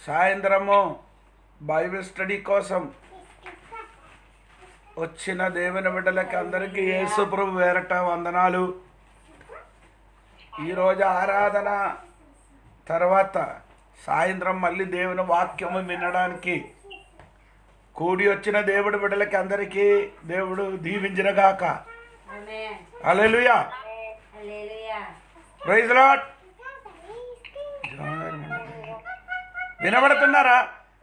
సాయంత్రము Bible study కోసం వచ్చిన దేవుని బిడ్డలకి అందరికీ యేసుప్రభు వేరట వందనాలు ఈరోజు ఆరాధన తర్వాత సాయంత్రం మళ్ళీ దేవుని వాక్యము వినడానికి కూడి వచ్చిన దేవుడి బిడ్డలకి అందరికీ దేవుడు దీవించినగాక amen alleluia hallelujah praise lord వినబడుతున్నారా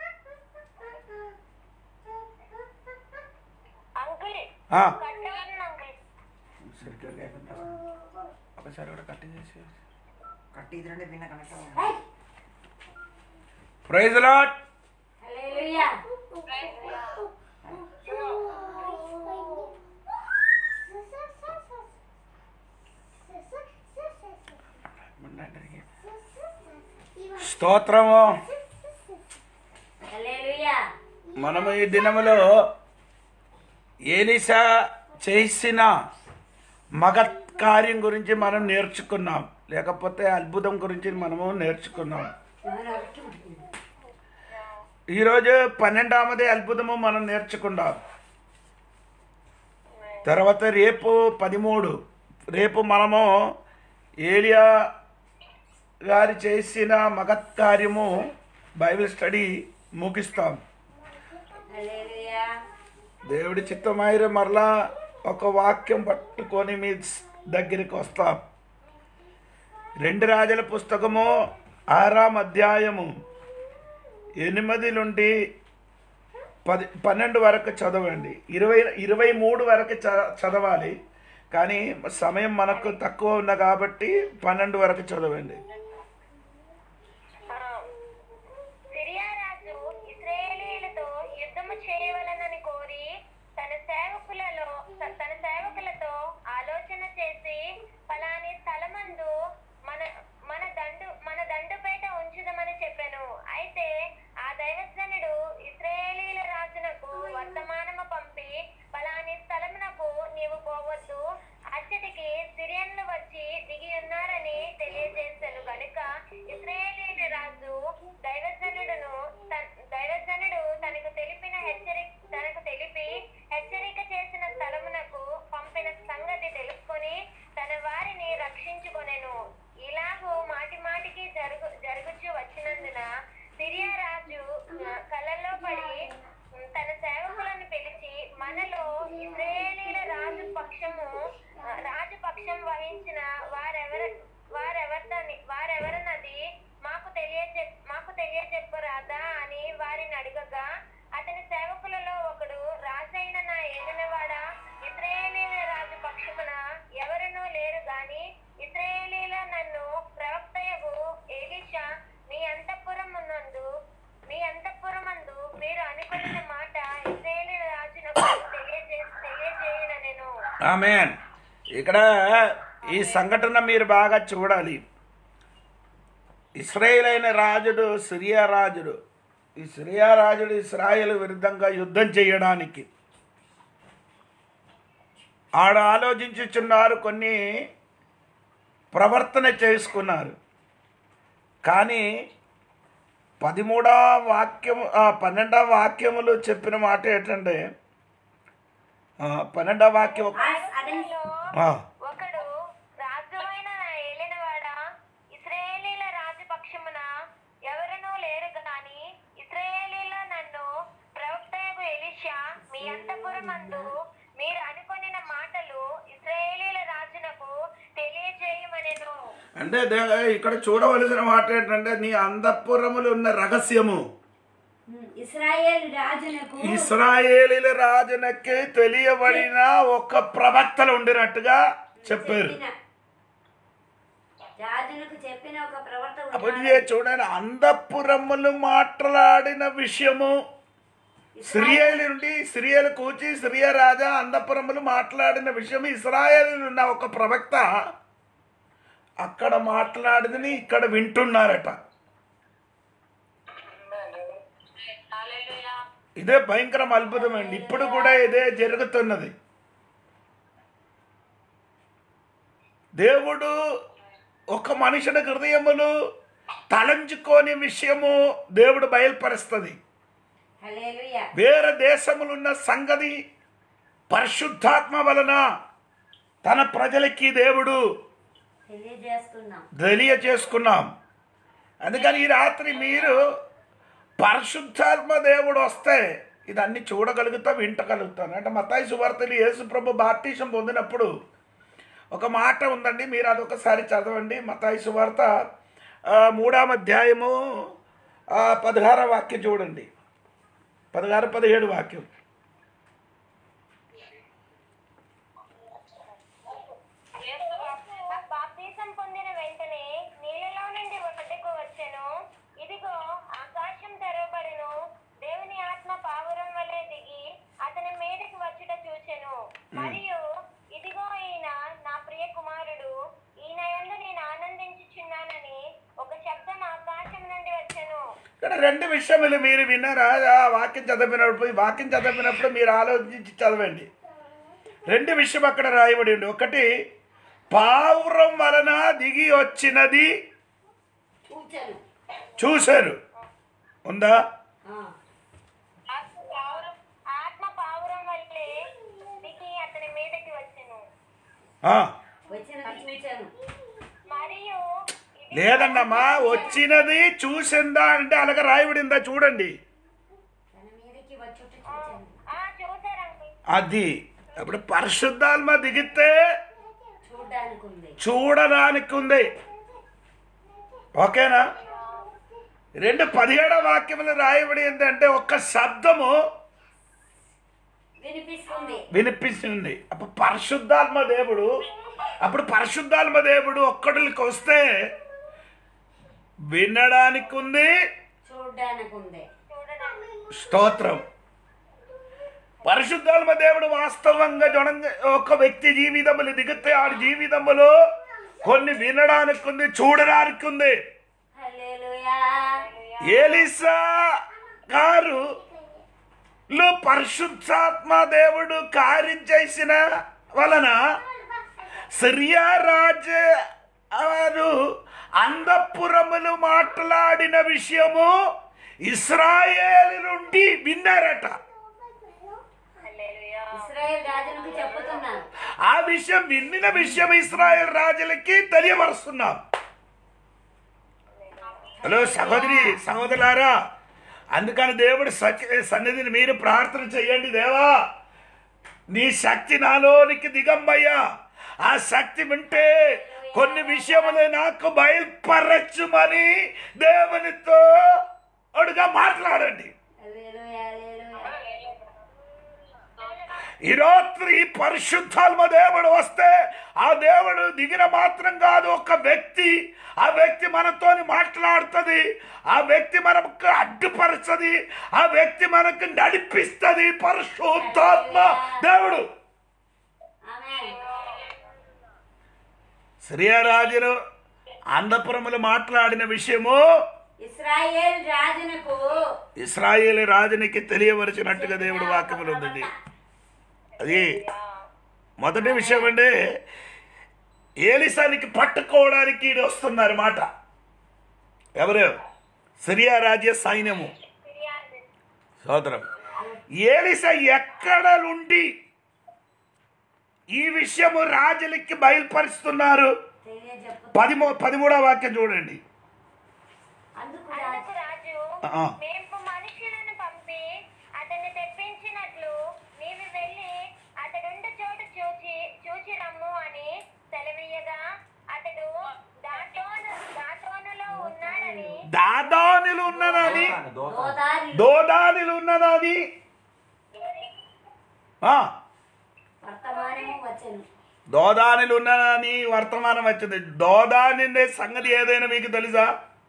అంకుల్ ఆ. కట్టవలను అంకుల్ సరిగ్గా లేకుండా ఒకసారి కూడా కట్టి చేసి కట్టి ఇదిరండి భిన్న కనెక్షన్ ప్రైజ్ లాట్ హల్లెలూయా స్తోత్రము హల్లెలూయా మనము ఈ దినములో ఏలిసా చేసిన మగత్ కార్యం గురించి మనం నేర్చుకున్నాం లేకపోతే అద్భుతం గురించి మనము నేర్చుకున్నాం ఈరోజు పన్నెండవది అద్భుతము మనం నేర్చుకున్నాం తర్వాత రేపు పదిమూడు రేపు మనము ఏలియా గారు చేసిన మగత్ కార్యము బైబిల్ స్టడీ ముగిస్తాం హల్లెలూయా దేవుడి చిత్తమైరు మరలా ఒక వాక్యం పట్టుకొని మీ దగ్గరికి వస్తాం రెండు రాజుల పుస్తకము ఆరాం అధ్యాయము ఎనిమిది నుండి పది పన్నెండు వరకు చదవండి ఇరవై ఇరవై మూడు వరకు చ- చదవాలి కానీ సమయం మనకు తక్కువ ఉన్న కాబట్టి పన్నెండు వరకు చదవండి సిరియా రాజు ఇశ్రాయేలీయులతో యుద్ధము చేయవలనని కోరి తన సేవకులలో త- తన సేవకులతో ఆలోచన చేసి ఫలాని స్థలమందు మన మన దండు మన దండుపేట ఉంచుదమని చెప్పాను అయితే ఆ దైవజనుడు ఇశ్రాయేలీల రాజునకు వర్తమానము పంపి ఫలాని స్థలమునకు నీవు పోవద్దు అచ్చటికి సిరియన్లు వచ్చి దిగి ఉన్నారని తెలియజేశాను గనుక ఇశ్రాయేలీల రాజు దైవజనుడును తన్- దైవజనుడు తనకు తెలిపిన హెచ్చరిక తనకు తెలిపి హెచ్చరిక చేసిన స్థలమునకు పంపిన సంగతి తెలుసుకొని తన వారిని రక్షించుకొనెను ఇలాగూ మాటి మాటికి జరుగు జరుగుచు వచ్చినందున సిరియా రాజు ఆ, కలలో పడి ఉమ్, తన సేవకులను పిలిచి మనలో ఇశ్రాయేలీల రాజు పక్షము ఆ, రాజు పక్షం వహించిన వారెవర వారెవరిదని వారెవరన్నది మాకు తెలియజె మాకు తెలియజెప్పరాదా అని వారిని అడగగా అతని సేవకులలో ఒకడు రాజైన నా ఏలినవాడా ఇశ్రాయేలీల రాజు పక్షమున ఎవరునూ లేరు గాని ఇశ్రాయేలీల నన్ను ప్రవక్తయగు ఏలీషా మీ అంతఃపురమునందు మీ అంతఃపురమందు మీరు అనుకున్న మాట ఇశ్రాయేలీల రాజునకు తెలియజే తెలియజేయున నేను ఆమెన్ ఇక్కడ ఈ సంఘటన మీరు బాగా చూడాలి ఇస్రాయేల్ అయిన రాజుడు సిరియా రాజుడు ఈ సిరియా రాజుడు ఇస్రాయేల్ విరుద్ధంగా యుద్ధం చేయడానికి ఆడ ఆలోచించుచున్నారు కొన్ని ప్రవర్తన చేసుకున్నారు కానీ పదిమూడవ వాక్యము ఆ, పన్నెండవ వాక్యములు చెప్పిన మాట ఏంటంటే ఆ, పన్నెండవ వాక్యం అతని ఆ, ఒకడు రాజువైన నా ఏలినవాడా ఇశ్రాయేలీల రాజపక్షమున ఎవరునూ లేరు గాని ఇశ్రాయేలీల నన్ను ప్రవక్తయగు ఎలీషా మీ అంతఃపురమందు మీరు అనుకొనిన మాటలు ఇశ్రాయేలీల రాజునకు తెలియజేయమనెను అంటే దే- ఇక్కడ చూడవలసిన మాట ఏంటంటే నీ అంతఃపురములు ఉన్న రహస్యము ఇస్రాయేల్ రాజునకు ఇస్రాయేలీల రాజునకి తెలియబడిన ఒక ప్రవక్తలు ఉండినట్టుగా చెప్పారు చెప్పిన రాజునకు చెప్పిన ఒక ప్రవర్తన అప్పుడు ఇది చూడండి అంతఃపురములు మాట్లాడిన విషయము సిరియల్ నుండి సిరియల్ కూచి సిరియ రాజా అంతఃపురములు మాట్లాడిన విషయం ఇస్రాయేల్ ఉన్న ఒక ప్రవక్త అక్కడ మాట్లాడిందని ఇక్కడ వింటున్నారట ఇదే భయంకరం అద్భుతమండి ఇప్పుడు కూడా ఇదే జరుగుతున్నది దేవుడు ఒక మనుషుని హృదయములు తలంచుకోని విషయము దేవుడు బయలుపరుస్తుంది హల్లెలూయా వేరే దేశములున్న సంగతి పరిశుద్ధాత్మ వలన తన ప్రజలకి దేవుడు తెలియజేస్తున్నాం తెలియచేసుకున్నాం అందుకని ఈ రాత్రి మీరు పరిశుద్ధాత్మ దేవుడు వస్తే ఇదన్నీ చూడగలుగుతా వింటగలుగుతాను అంటే మతాయి సువార్తలు యేసుప్రభు బాప్తీసం పొందినప్పుడు ఒక మాట ఉందండి మీరు అదొకసారి చదవండి మతాయి సువార్త ఆ, మూడాం అధ్యాయము ఆ, పదహార వాక్యం చూడండి పదహారు పదిహేడు వాక్యం బాప్తీసం పొందిన వెంటనే నీళ్ళలో నుండి బయటకు వచ్చెను ఇదిగో ఆకాశం తెరవబడెను దేవుని ఆత్మ పావురం వలె దిగి అతని మీదకి వచ్చుట చూచెను మరియు ఇదిగో ఈయన నా ప్రియ కుమారుడు ఈయన యందు నేను ఆనందించుచున్నానని ఒక శబ్దం ఆకాశం నుండి వచ్చెను ఇక్కడ రెండు విషయములు మీరు విన్నారా ఆ వాక్యం చదివినప్పుడు ఈ వాక్యం చదివినప్పుడు మీరు ఆలోచించి చదవండి రెండు విషయం అక్కడ రాయబడి ఉంది ఒకటి పావురం వలన దిగి వచ్చినది కూర్చోను చూశారు ఉందా ఆ, ఆత్మ పావురం ఆత్మ పావురం వల్లే దిగి అతని మీదకి వచ్చెను ఆ, వచ్చినది చూచాను మరియు ఇది లేదన్నమ్మా వచ్చినది చూసిందా అంటే అలాగ రాయబడిందా చూడండి తన మీదకి వచ్చుట చూచాను ఆ చూసారండి అది అప్పుడు పరిశుద్ధాత్మ దిగితే చూడడానికి ఉంది చూడడానికి ఉంది ఓకేనా రెండు పదిహేడవ వాక్యములు రాయబడి ఏంటంటే ఒక్క శబ్దము వినిపిస్తుంది వినిపిస్తుంది అప్పుడు పరిశుద్ధాత్మ దేవుడు అప్పుడు పరిశుద్ధాత్మ దేవుడు ఒక్కడికి వస్తే వినడానికి ఉంది చూడడానికి ఉంది చూడడానికి స్తోత్రం పరిశుద్ధాత్మ దేవుడు వాస్తవంగా జనంగా ఒక వ్యక్తి జీవితములు దిగితే ఆ జీవితములో కొన్ని వినడానికి ఉంది చూడడానికి ఉంది హల్లెలూయా ఏలిసా గారు లో పరిశుద్ధాత్మ దేవుడు కార్యం చేసిన వలన సిరియా రాజు వారు అందపురములు మాట్లాడిన విషయము ఇస్రాయేల్ నుండి విన్నారట హల్లెలూయా ఇస్రాయేల్ రాజునికి చెప్పుతున్నాను ఆ విషయం విన్నిన విషయం ఇస్రాయేల్ రాజులకి తెలియపరుస్తున్నాం హలో సహోదరి సహోదరులారా అందుకని దేవుడు సత్య సన్నిధిని మీరు ప్రార్థన చేయండి దేవా నీ శక్తి నాలోనికి దిగమ్మయ్యా ఆ శక్తి వింటే కొన్ని విషయములు నాకు బయలుపరచుమని దేవునితో అడుగా మాట్లాడండి హల్లెలూయా హల్లెలూయా ఈ రాత్రి పరిశుద్ధాత్మ దేవుడు వస్తే ఆ దేవుడు దిగిన మాత్రం కాదు ఒక వ్యక్తి ఆ వ్యక్తి మనతోని మాట్లాడుతుంది ఆ వ్యక్తి మనకు అడ్డుపరుస్తుంది ఆ వ్యక్తి మనకు నడిపిస్తుంది పరిశుద్ధాత్మ దేవుడు ఆమేన్ శ్రీయరాజును ఆంధ్రపురములు మాట్లాడిన విషయము ఇస్రాయేల్ రాజునకు ఇస్రాయేల్ రాజునికి తెలియవలసినట్టుగా దేవుడు వాక్యములు ఉంది అది మొదటి విషయం అంటే ఏలిసానికి పట్టుకోవడానికి ఈడు వస్తున్నారు మాట ఎవరు సిరియా రాజ్య సైన్యము ఫిర్యాదు సోదరం ఏలిస ఎక్కడ నుండి ఈ విషయము రాజులకి బయలుపరుస్తున్నారు తెలియజెప్పు పదిమూ పదిమూడవ వాక్యం చూడండి అందుకు రాజు అందుకు రాజు ఆ. మేము మనుషులను పంపి అతన్ని తెప్పించినట్లు నీవు వెళ్ళి అతడుండు చోటు చూచి చూచి రమ్ము అని సెలవీయగా అతడు దాటోను దాటోనులో ఉన్నాడని దాదానులు ఉన్నదని గోదారి దోదానులు ఉన్నదని ఆ, వర్తమానము వచ్చెను దోదానులు ఉన్నదని వర్తమానం వచ్చింది దోదాని సంగతి ఏదైనా మీకు తెలుసా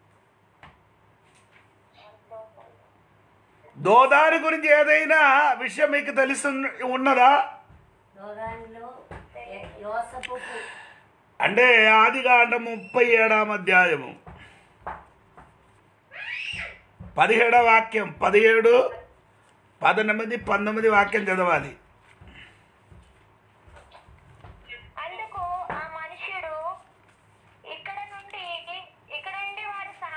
దోదాని గురించి ఏదైనా విషయం మీకు తెలిసి ఉన్నదా గోదారిలో యోసపు అంటే ఆదికాండ ముప్పై ఏడాం అధ్యాయము పదిహేడవ వాక్యం పదిహేడు పద్దెనిమిది పంతొమ్మిది వాక్యం చదవాలి అందుకు ఆ మనుష్యుడు ఇక్కడ నుండి ఇక్కడ నుండి వారు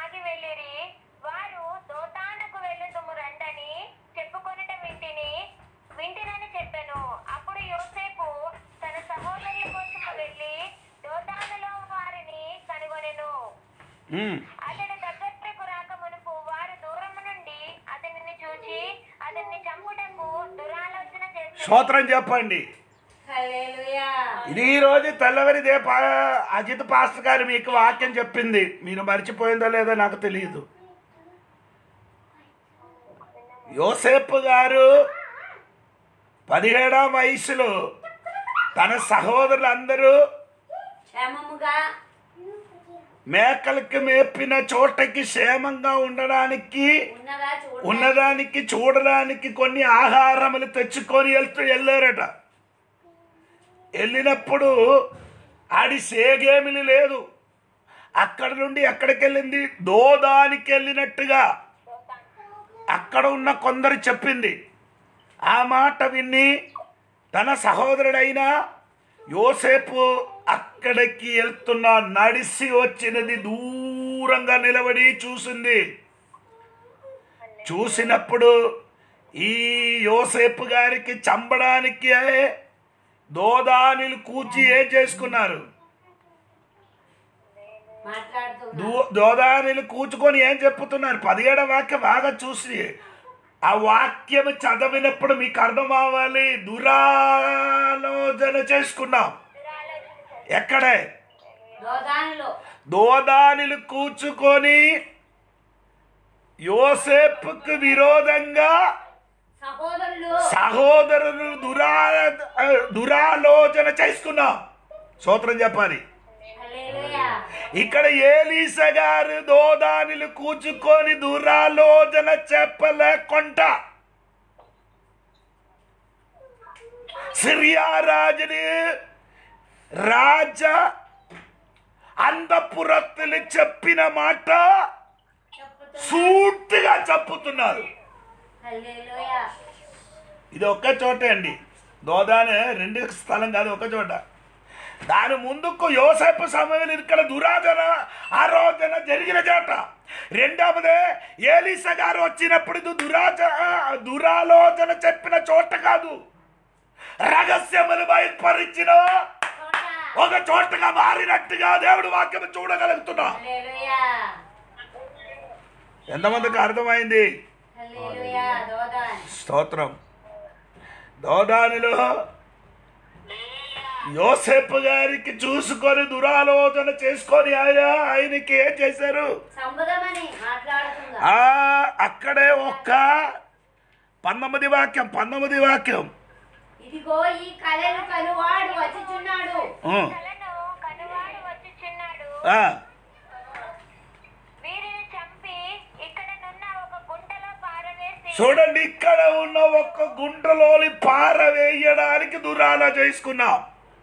ఉమ్. అతడు దగ్గరకు రాక మునుపు వారు దూరము నుండి అతనిని చూచి అతన్ని చంపుటకు దురాలోచన చేసి స్తోత్రం చెప్పండి హల్లెలూయా ఇది ఈ రోజు తెల్లవరిదే పా అజిత్ పాస్టర్ గారు మీకు వాక్యం చెప్పింది మీరు మర్చిపోయిందో లేదో నాకు తెలియదు యోసేపు గారు పదిహేడవ వయసులో తన సహోదరులందరూ క్షేమముగా మేకలకి మేపిన చోటకి క్షేమంగా ఉండడానికి ఉన్నదా చూడ ఉన్నదానికి చూడడానికి కొన్ని ఆహారములు తెచ్చుకొని వెళ్తూ వెళ్ళారట వెళ్ళినప్పుడు ఆడి సేగేమిలి లేదు అక్కడ నుండి ఎక్కడికి వెళ్ళింది దోదానికి వెళ్ళినట్టుగా అక్కడ ఉన్న కొందరు చెప్పింది ఆ మాట విని తన సహోదరుడైన యోసేపు అక్కడికి వెళ్తున్న నడిసి వచ్చినది దూరంగా నిలబడి చూసింది చూసినప్పుడు ఈ యోసేపు గారికి చంపడానికి దోదానిలు కూచి ఏం చేసుకున్నారు మాట్లాడుతున్నా దో- దోదానిలు కూచుకొని ఏం చెప్పుతున్నారు పదిహేడవ వాక్యం బాగా చూసి ఆ వాక్యం చదివినప్పుడు మీకు అర్థం అవ్వాలి దురాలోచన చేసుకున్నాం ఎక్కడే దోదానిలో దోదానిలు కూర్చుకొని యోసేపుకు విరోధంగా సహోదరులు సహోదరులు దురా దురాలోచన చేసుకున్నాం సూత్రం చెప్పాలి హల్లెలూయా ఇక్కడ ఏలీస గారు దోదానిలు కూర్చుకొని దురాలోచన చెప్పలేకుండా సిరియా రాజుని రాజ అందపురత్తులు చెప్పిన మాట చెప్పుతున్నా సూటిగా చెప్పుతున్నారు హల్లెలూయా ఇది ఒక్క చోటే అండి దోదానే రెండు స్థలం కాదు ఒక చోట దాని ముందుకు యోసేపు సమయంలో ఇక్కడ దురాధన ఆరోధన జరిగిన చోట రెండవదే ఏలీస గారు వచ్చినప్పుడు ఇది దురాజ దురాలోచన చెప్పిన చోట కాదు రహస్యములు బయలుపరిచిన చోట ఒక చోటగా మారినట్టుగా దేవుడు వాక్యం చూడగలుగుతున్నా హల్లెలూయా ఎంతమందికి అర్థమైంది హల్లెలూయా దోదాన్ స్తోత్రం దోదానిలో యోసేపు గారికి చూసుకొని దురాలోచన చేసుకొని ఆయన ఆయనకి ఏం చేశారు సంబుదమని మాట్లాడుతుందా ఆ అక్కడే ఒక్క పంతొమ్మిది వాక్యం పంతొమ్మిది వాక్యం ఇదిగో ఈ కళను కనువాడు వచ్చుచున్నాడు ఉం. కలను కనువాడు వచ్చుచున్నాడు ఆ, వీరిని చంపి ఇక్కడ నున్న ఒక గుంటలో పారవేసి చూడండి ఇక్కడ ఉన్న ఒక్క గుంటలోని పారవేయడానికి దురాలో చేసుకున్నాం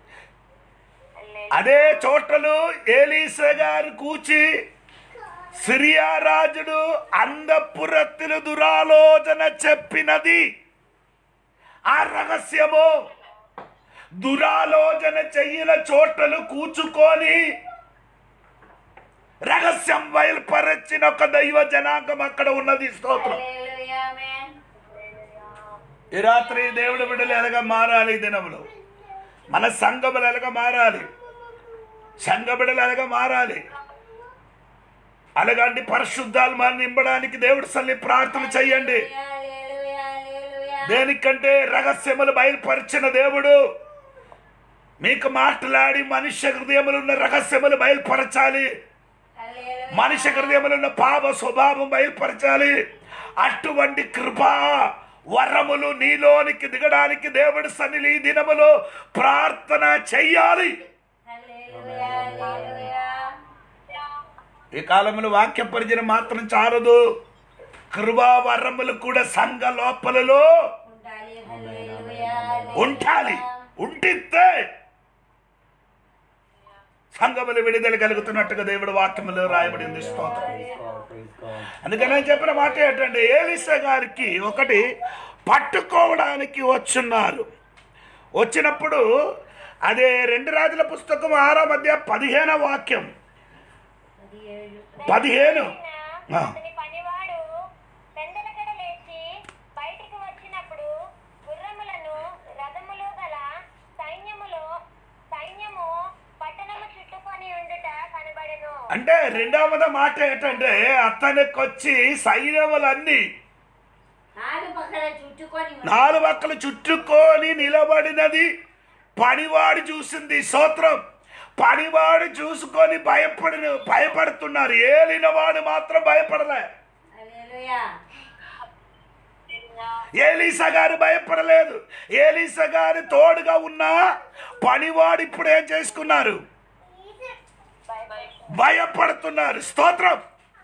అదే చోటలు ఏలీస గారు కూచి సిరియా రాజుడు అందపురత్తులు దురాలోచన చెప్పినది ఆ రహస్యము దురాలోచన చెయ్యిన చోటలు కూచుకొని రహస్యం బయలుపరచిన ఒక దైవ జనాంగం అక్కడ ఉన్నది స్తోత్రం హల్లెలూయా ఆమేన్ ఈ రాత్రి దేవుడు బిడ్డలు ఎలాగ మారాలి ఈ దినములో మన సంఘములు ఎలాగ మారాలి సంఘ బిడ్డలు ఎలాగ మారాలి అలాగంటి పరిశుద్ధాలు మన నింపడానికి దేవుడు సల్లి ప్రార్థన చెయ్యండి హల్లెలూయా హల్లెలూయా దేనికంటే రహస్యములు బయలుపరిచిన దేవుడు మీకు మాట్లాడి మనుష్య హృదయములు ఉన్న రహస్యములు బయలుపరచాలి హల్లెలూయా మనిషి హృదయములో ఉన్న పాప స్వభావం బయలుపరచాలి అటువంటి కృప వరములు నీలోనికి దిగడానికి దేవుడి సన్నిధి ఈ దినములో ప్రార్థన చెయ్యాలి హల్లెలూయా హల్లెలూయా ఈ కాలంలో వాక్య పరిచయం మాత్రం చాలదు కృపా వరములు కూడా సంఘ లోపలలో ఉండాలి హల్లెలూయా ఉండాలి ఉంటితే సంఘములు విడుదల కలుగుతున్నట్టుగా దేవుడు వాక్యములో రాయబడింది స్తోత్రం అందుకని నేను చెప్పిన మాట ఏంటంటే ఏలిస గారికి ఒకటి పట్టుకోవడానికి వచ్చున్నారు వచ్చినప్పుడు అదే రెండు రాజుల పుస్తకం ఆరో మధ్య పదిహేన వాక్యం పదిహేడు పదిహేను ఆ. అతని పనివాడు పెందలకడ లేచి బయటికి వచ్చినప్పుడు గుర్రములను రథములో గల సైన్యములో సైన్యము పట్టణము చుట్టుకొని ఉండుట కనబడెను అంటే రెండవద మాట ఏంటంటే అతనికి వచ్చి సైన్యములన్నీ నాలుగు పక్కల చుట్టుకొని ఉన్న- నాలుగు పక్కలు చుట్టుకొని నిలబడినది పనివాడు చూసింది స్తోత్రం పనివాడు చూసుకొని భయపడిన భయపడుతున్నారు ఏలినవాడు మాత్రం భయపడలే హల్లెలూయా ఏలీసా గారు భయపడలేదు ఏలీసా గారు తోడుగా ఉన్న పనివాడు ఇప్పుడు ఏం చేసుకున్నారు భయపడుతున్నారు స్తోత్రం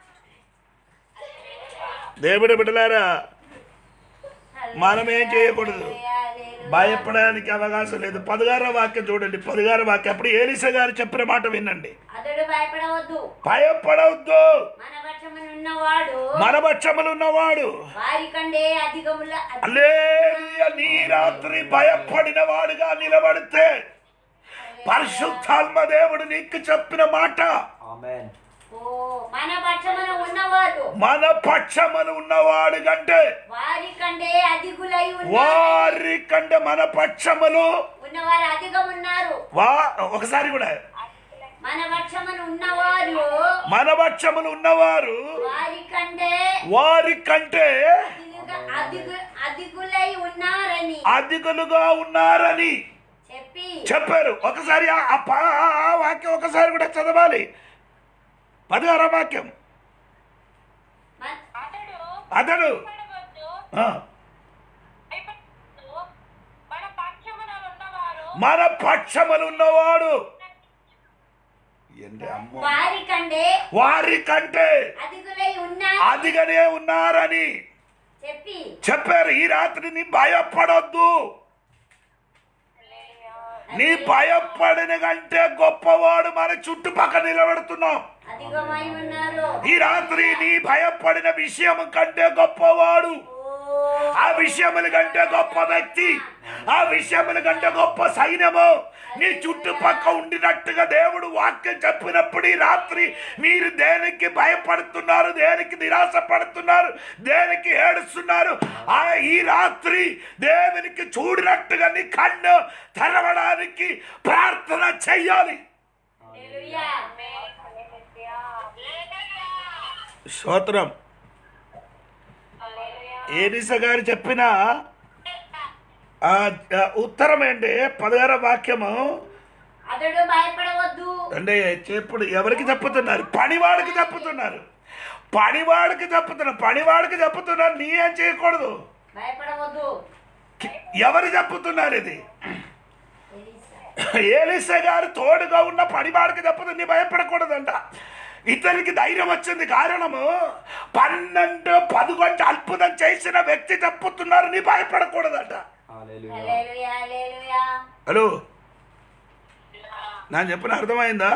దేవుడు బిడ్డలారా మనం ఏం చేయకూడదు హల్లెలూయా, హల్లెలూయా. భయపడడానికి అవకాశం లేదు పదగార వాక్యం చూడండి పదగార వాక్యం అప్పుడు ఏలిసా గారు చెప్పిన మాట వినండి అతడు భయపడవద్దు భయపడవద్దు మన పక్షమున ఉన్నవాడు మన పక్షములు ఉన్నవాడు వారి కంటే అధికముల అలేలుయ నీ రాత్రి భయపడిన వాడుగా నిలబడితే పరిశుద్ధాత్మ దేవుడు నీకు చెప్పిన మాట Amen. ఓ మన పక్షమున ఉన్నవాడు మన పక్షములు ఉన్నవాడు కంటే వారి కంటే అధికులై ఉన్నారు వారి కంటే మన పక్షములు ఉన్నవారు అధికమున్నారు వా ఒకసారి కూడా మన పక్షమున ఉన్నవారు మన పక్షములు ఉన్నవారు వారి కంటే వారి కంటే అధిక- అధికు అధికులై ఉన్నారని అధికులుగా ఉన్నారని చెప్పి చెప్పారు ఒకసారి ఆ- ఆ పా- ఆ- ఆ వాక్యం ఒకసారి కూడా చదవాలి పదహార వాక్యం మన- అతడు అతడు భయపడవద్దు, ఆ, భయపడవద్దు. మన పక్షమున ఉన్నవారు మన పక్షములు ఉన్నవాడు ఏంటి అమ్మో వారి కంటే వారి కంటే అధికులై ఉన్నారు అదిగనే ఉన్నారని చెప్పి చెప్పారు ఈ రాత్రిని భయపడొద్దు నీ భయపడిన కంటే గొప్పవాడు మన చుట్టుపక్కల నిలబెడుతున్నాం అధికమై ఉన్నారు ఈ రాత్రి నీ భయపడిన విషయం కంటే గొప్పవాడు ఓ ఆ విషయముల కంటే గొప్ప వ్యక్తి ఆ విషయముల కంటే గొప్ప సైన్యము నీ చుట్టుపక్క ఉండినట్టుగా దేవుడు వాక్యం చెప్పినప్పుడు ఈ రాత్రి మీరు దేనికి భయపడుతున్నారు దేనికి నిరాశ పడుతున్నారు దేనికి ఏడుస్తున్నారు ఆ ఈ రాత్రి దేవునికి చూడినట్టుగా నీ కన్ను తెరవడానికి ప్రార్థన చెయ్యాలి హల్లెలూయా. స్తోత్రం ఏలిస గారు చెప్పిన ఆ, ఆ, ఉత్తరం ఏంటి పదహార వాక్యము అతడు భయపడవద్దు అంటే చెప్పుడు ఎవరికి చెప్పుతున్నారు పనివాడికి చెప్పుతున్నారు పనివాడికి చెప్పుతున్నారు పనివాడికి చెప్పుతున్నారు నీ ఏం చేయకూడదు భయపడవద్దు ఎవరు చెప్పుతున్నారు ఇది ఎలీసా. ఏలిస గారు తోడుగా ఉన్న పనివాడికి చెప్పుతుంది నీ భయపడకూడదంట ఇతనికి ధైర్యం వచ్చింది కారణము పన్నెండు పదకొండు అద్భుతం చేసిన వ్యక్తి చెప్పుతున్నారు నీ భయపడకూడదంట Hallelujah. హల్లెలూయా, హల్లెలూయా. హలో నేను చెప్పిన అర్థమైందా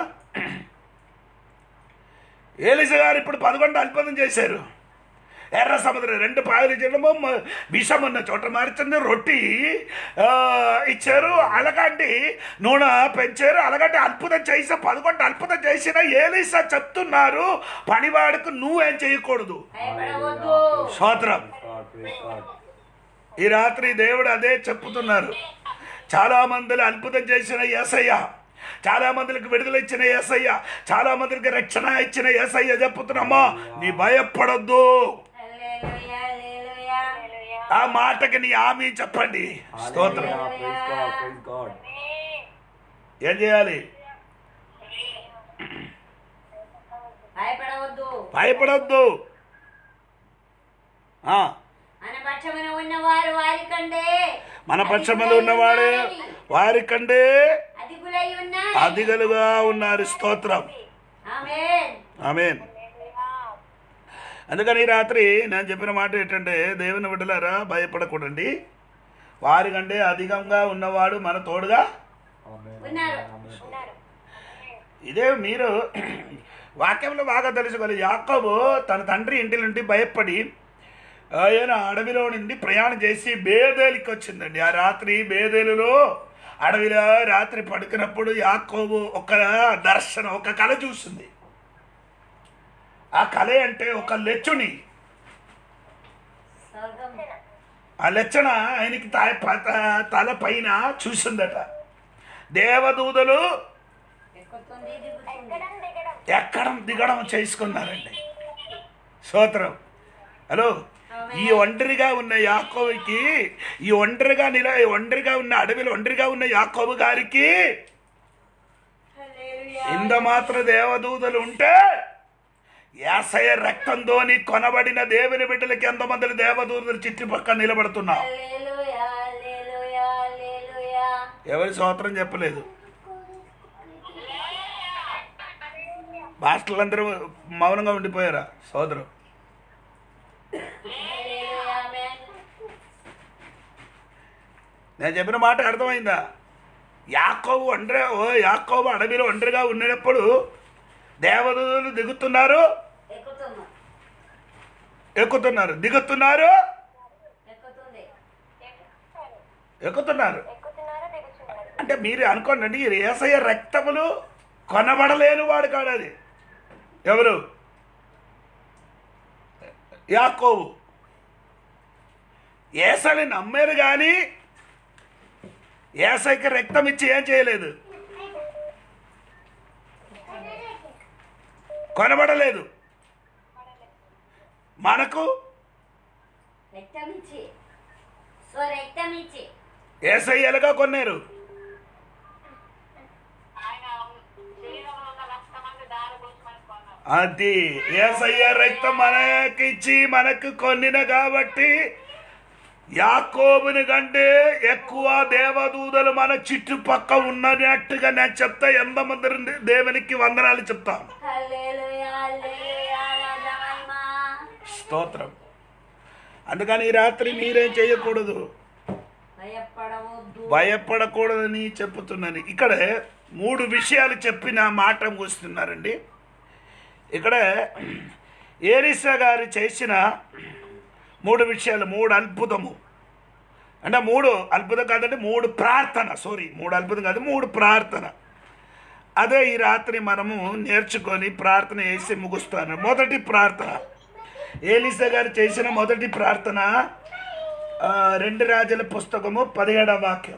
ఏలిస గారు ఇప్పుడు పదకొండు అద్భుతం చేశారు ఎర్ర సముద్రం రెండు పాయలు చేయడము మ- విషం ఉన్న చోట మార్చింది రొట్టి ఆ, ఇచ్చారు అలగంటి నూనె పెంచారు అలగంటి అద్భుతం చేసా పదకొండు అద్భుతం చేసిన ఏలిసా చెప్తున్నారు పనివాడికి నువ్వేం చేయకూడదు భయపడవద్దు స్తోత్రం Praise God, praise God. ఈ రాత్రి దేవుడు అదే చెప్పుతున్నారు చాలా మందిని అద్భుతం చేసిన ఏసయ్య చాలా మందికి విడుదల ఇచ్చిన ఏసయ్య చాలా మందికి రక్షణ ఇచ్చిన ఏసయ్య చెప్పుతున్నామా నీ భయపడొద్దు హల్లెలూయా, హల్లెలూయా. ఆ మాటకి నీ ఆమె చెప్పండి స్తోత్రం Hallelujah. Praise God, praise God. ఏం చేయాలి భయపడవద్దు భయపడొద్దు ఆ, మన పక్షమున ఉన్నవారు వారి కంటే మన పక్షములు ఉన్నవాడే వారి కంటే అధికులై ఉన్నారు అధిగలుగా ఉన్నారు స్తోత్రం ఆమేన్ ఆమెన్ అందుకని ఈ రాత్రి నేను చెప్పిన మాట ఏంటంటే దేవుని బిడ్డలారా భయపడకూడండి వారికంటే అధికంగా ఉన్నవాడు మన తోడుగా Amen. ఉన్నారు ఇదే మీరు వాక్యంలో బాగా తెలుసుకోవాలి యాకోబు తన తండ్రి ఇంటి నుండి భయపడి ఆయన అడవిలో నుండి ప్రయాణం చేసి బేదేలికి వచ్చిందండి ఆ రాత్రి బేదేలులో అడవిలో రాత్రి పడుకున్నప్పుడు యాకోబు ఒక దర్శనం ఒక కళ చూసింది ఆ కళ అంటే ఒక లెచ్చుని స్వర్గం ఆ లెచ్చన ఆయనకి తా- ప- తల పైన చూసిందట దేవదూతలు ఎక్కుతుంది దిగుతుంది ఎక్కడం దిగడం ఎక్కడం దిగడం చేసుకున్నారండి స్తోత్రం హలో ఈ ఒంటరిగా ఉన్న యాకోబుకి ఈ ఒంటరిగా నిల ఒంటరిగా ఉన్న అడవిలో ఒంటరిగా ఉన్న యాకోబు గారికి ఇంత మాత్రం దేవదూతలు ఉంటే యాసయ రక్తంతోని కొనబడిన దేవుని బిడ్డలకి ఎంతమంది దేవదూతలు చుట్టుపక్కల నిలబడుతున్నా హల్లెలూయా హల్లెలూయా హల్లెలూయా ఎవరి స్తోత్రం చెప్పలేదు మాస్టర్లందరూ మౌనంగా ఉండిపోయారా సోదరు హల్లెలూయా ఆమేన్ నేను చెప్పిన మాట అర్థమైందా యాకోబు ఒంటరి ఓ యాకోబు అడవిలో ఒంటరిగా ఉన్నప్పుడు దేవదూతలు దిగుతున్నారు ఎక్కుతున్నాం ఎక్కుతున్నారు దిగుతున్నారు ఎక్కుతుంది ఎక్కుతున్నారు ఎక్కుతున్నారు దిగుతున్నారు అంటే మీరు అనుకోండి ఏసయ్య రక్తములు కొనబడలేని వాడు కాడు అది ఎవరు యాకోబు ఏసని నమ్మారు కానీ ఏసైకి రక్తం ఇచ్చి ఏం చేయలేదు కొనబడలేదు మనకు రక్తం ఇచ్చి సో రక్తం ఇచ్చి ఏసై ఎలాగా కొన్నారు అది ఏసయ్య రక్తం మనకిచ్చి మనకు కొన్నిన కాబట్టి యాకోబుని కంటే ఎక్కువ దేవదూతలు మన చుట్టుపక్క ఉన్నట్టుగా నేను చెప్తా ఎంతమంది దేవునికి వందనాలు చెప్తాను హల్లెలూయా హల్లెలూయా రాజా మహిమ స్తోత్రం అందుకని ఈ రాత్రి మీరేం చేయకూడదు భయపడవద్దు భయపడకూడదని చెప్పుతున్నాను ఇక్కడ మూడు విషయాలు చెప్పి నా మాట మూస్తున్నారండి ఇక్కడ ఏలిసా గారు చేసిన మూడు విషయాలు మూడు అద్భుతము అంటే మూడు అద్భుతం కాదంటే మూడు ప్రార్థన సారీ మూడు అద్భుతం కాదు మూడు ప్రార్థన అదే ఈ రాత్రి మనము నేర్చుకొని ప్రార్థన చేసి ముగుస్తాను మొదటి ప్రార్థన ఏలిసా గారు చేసిన మొదటి ప్రార్థన ఆ, రెండు రాజుల పుస్తకము పదిహేడవ వాక్యం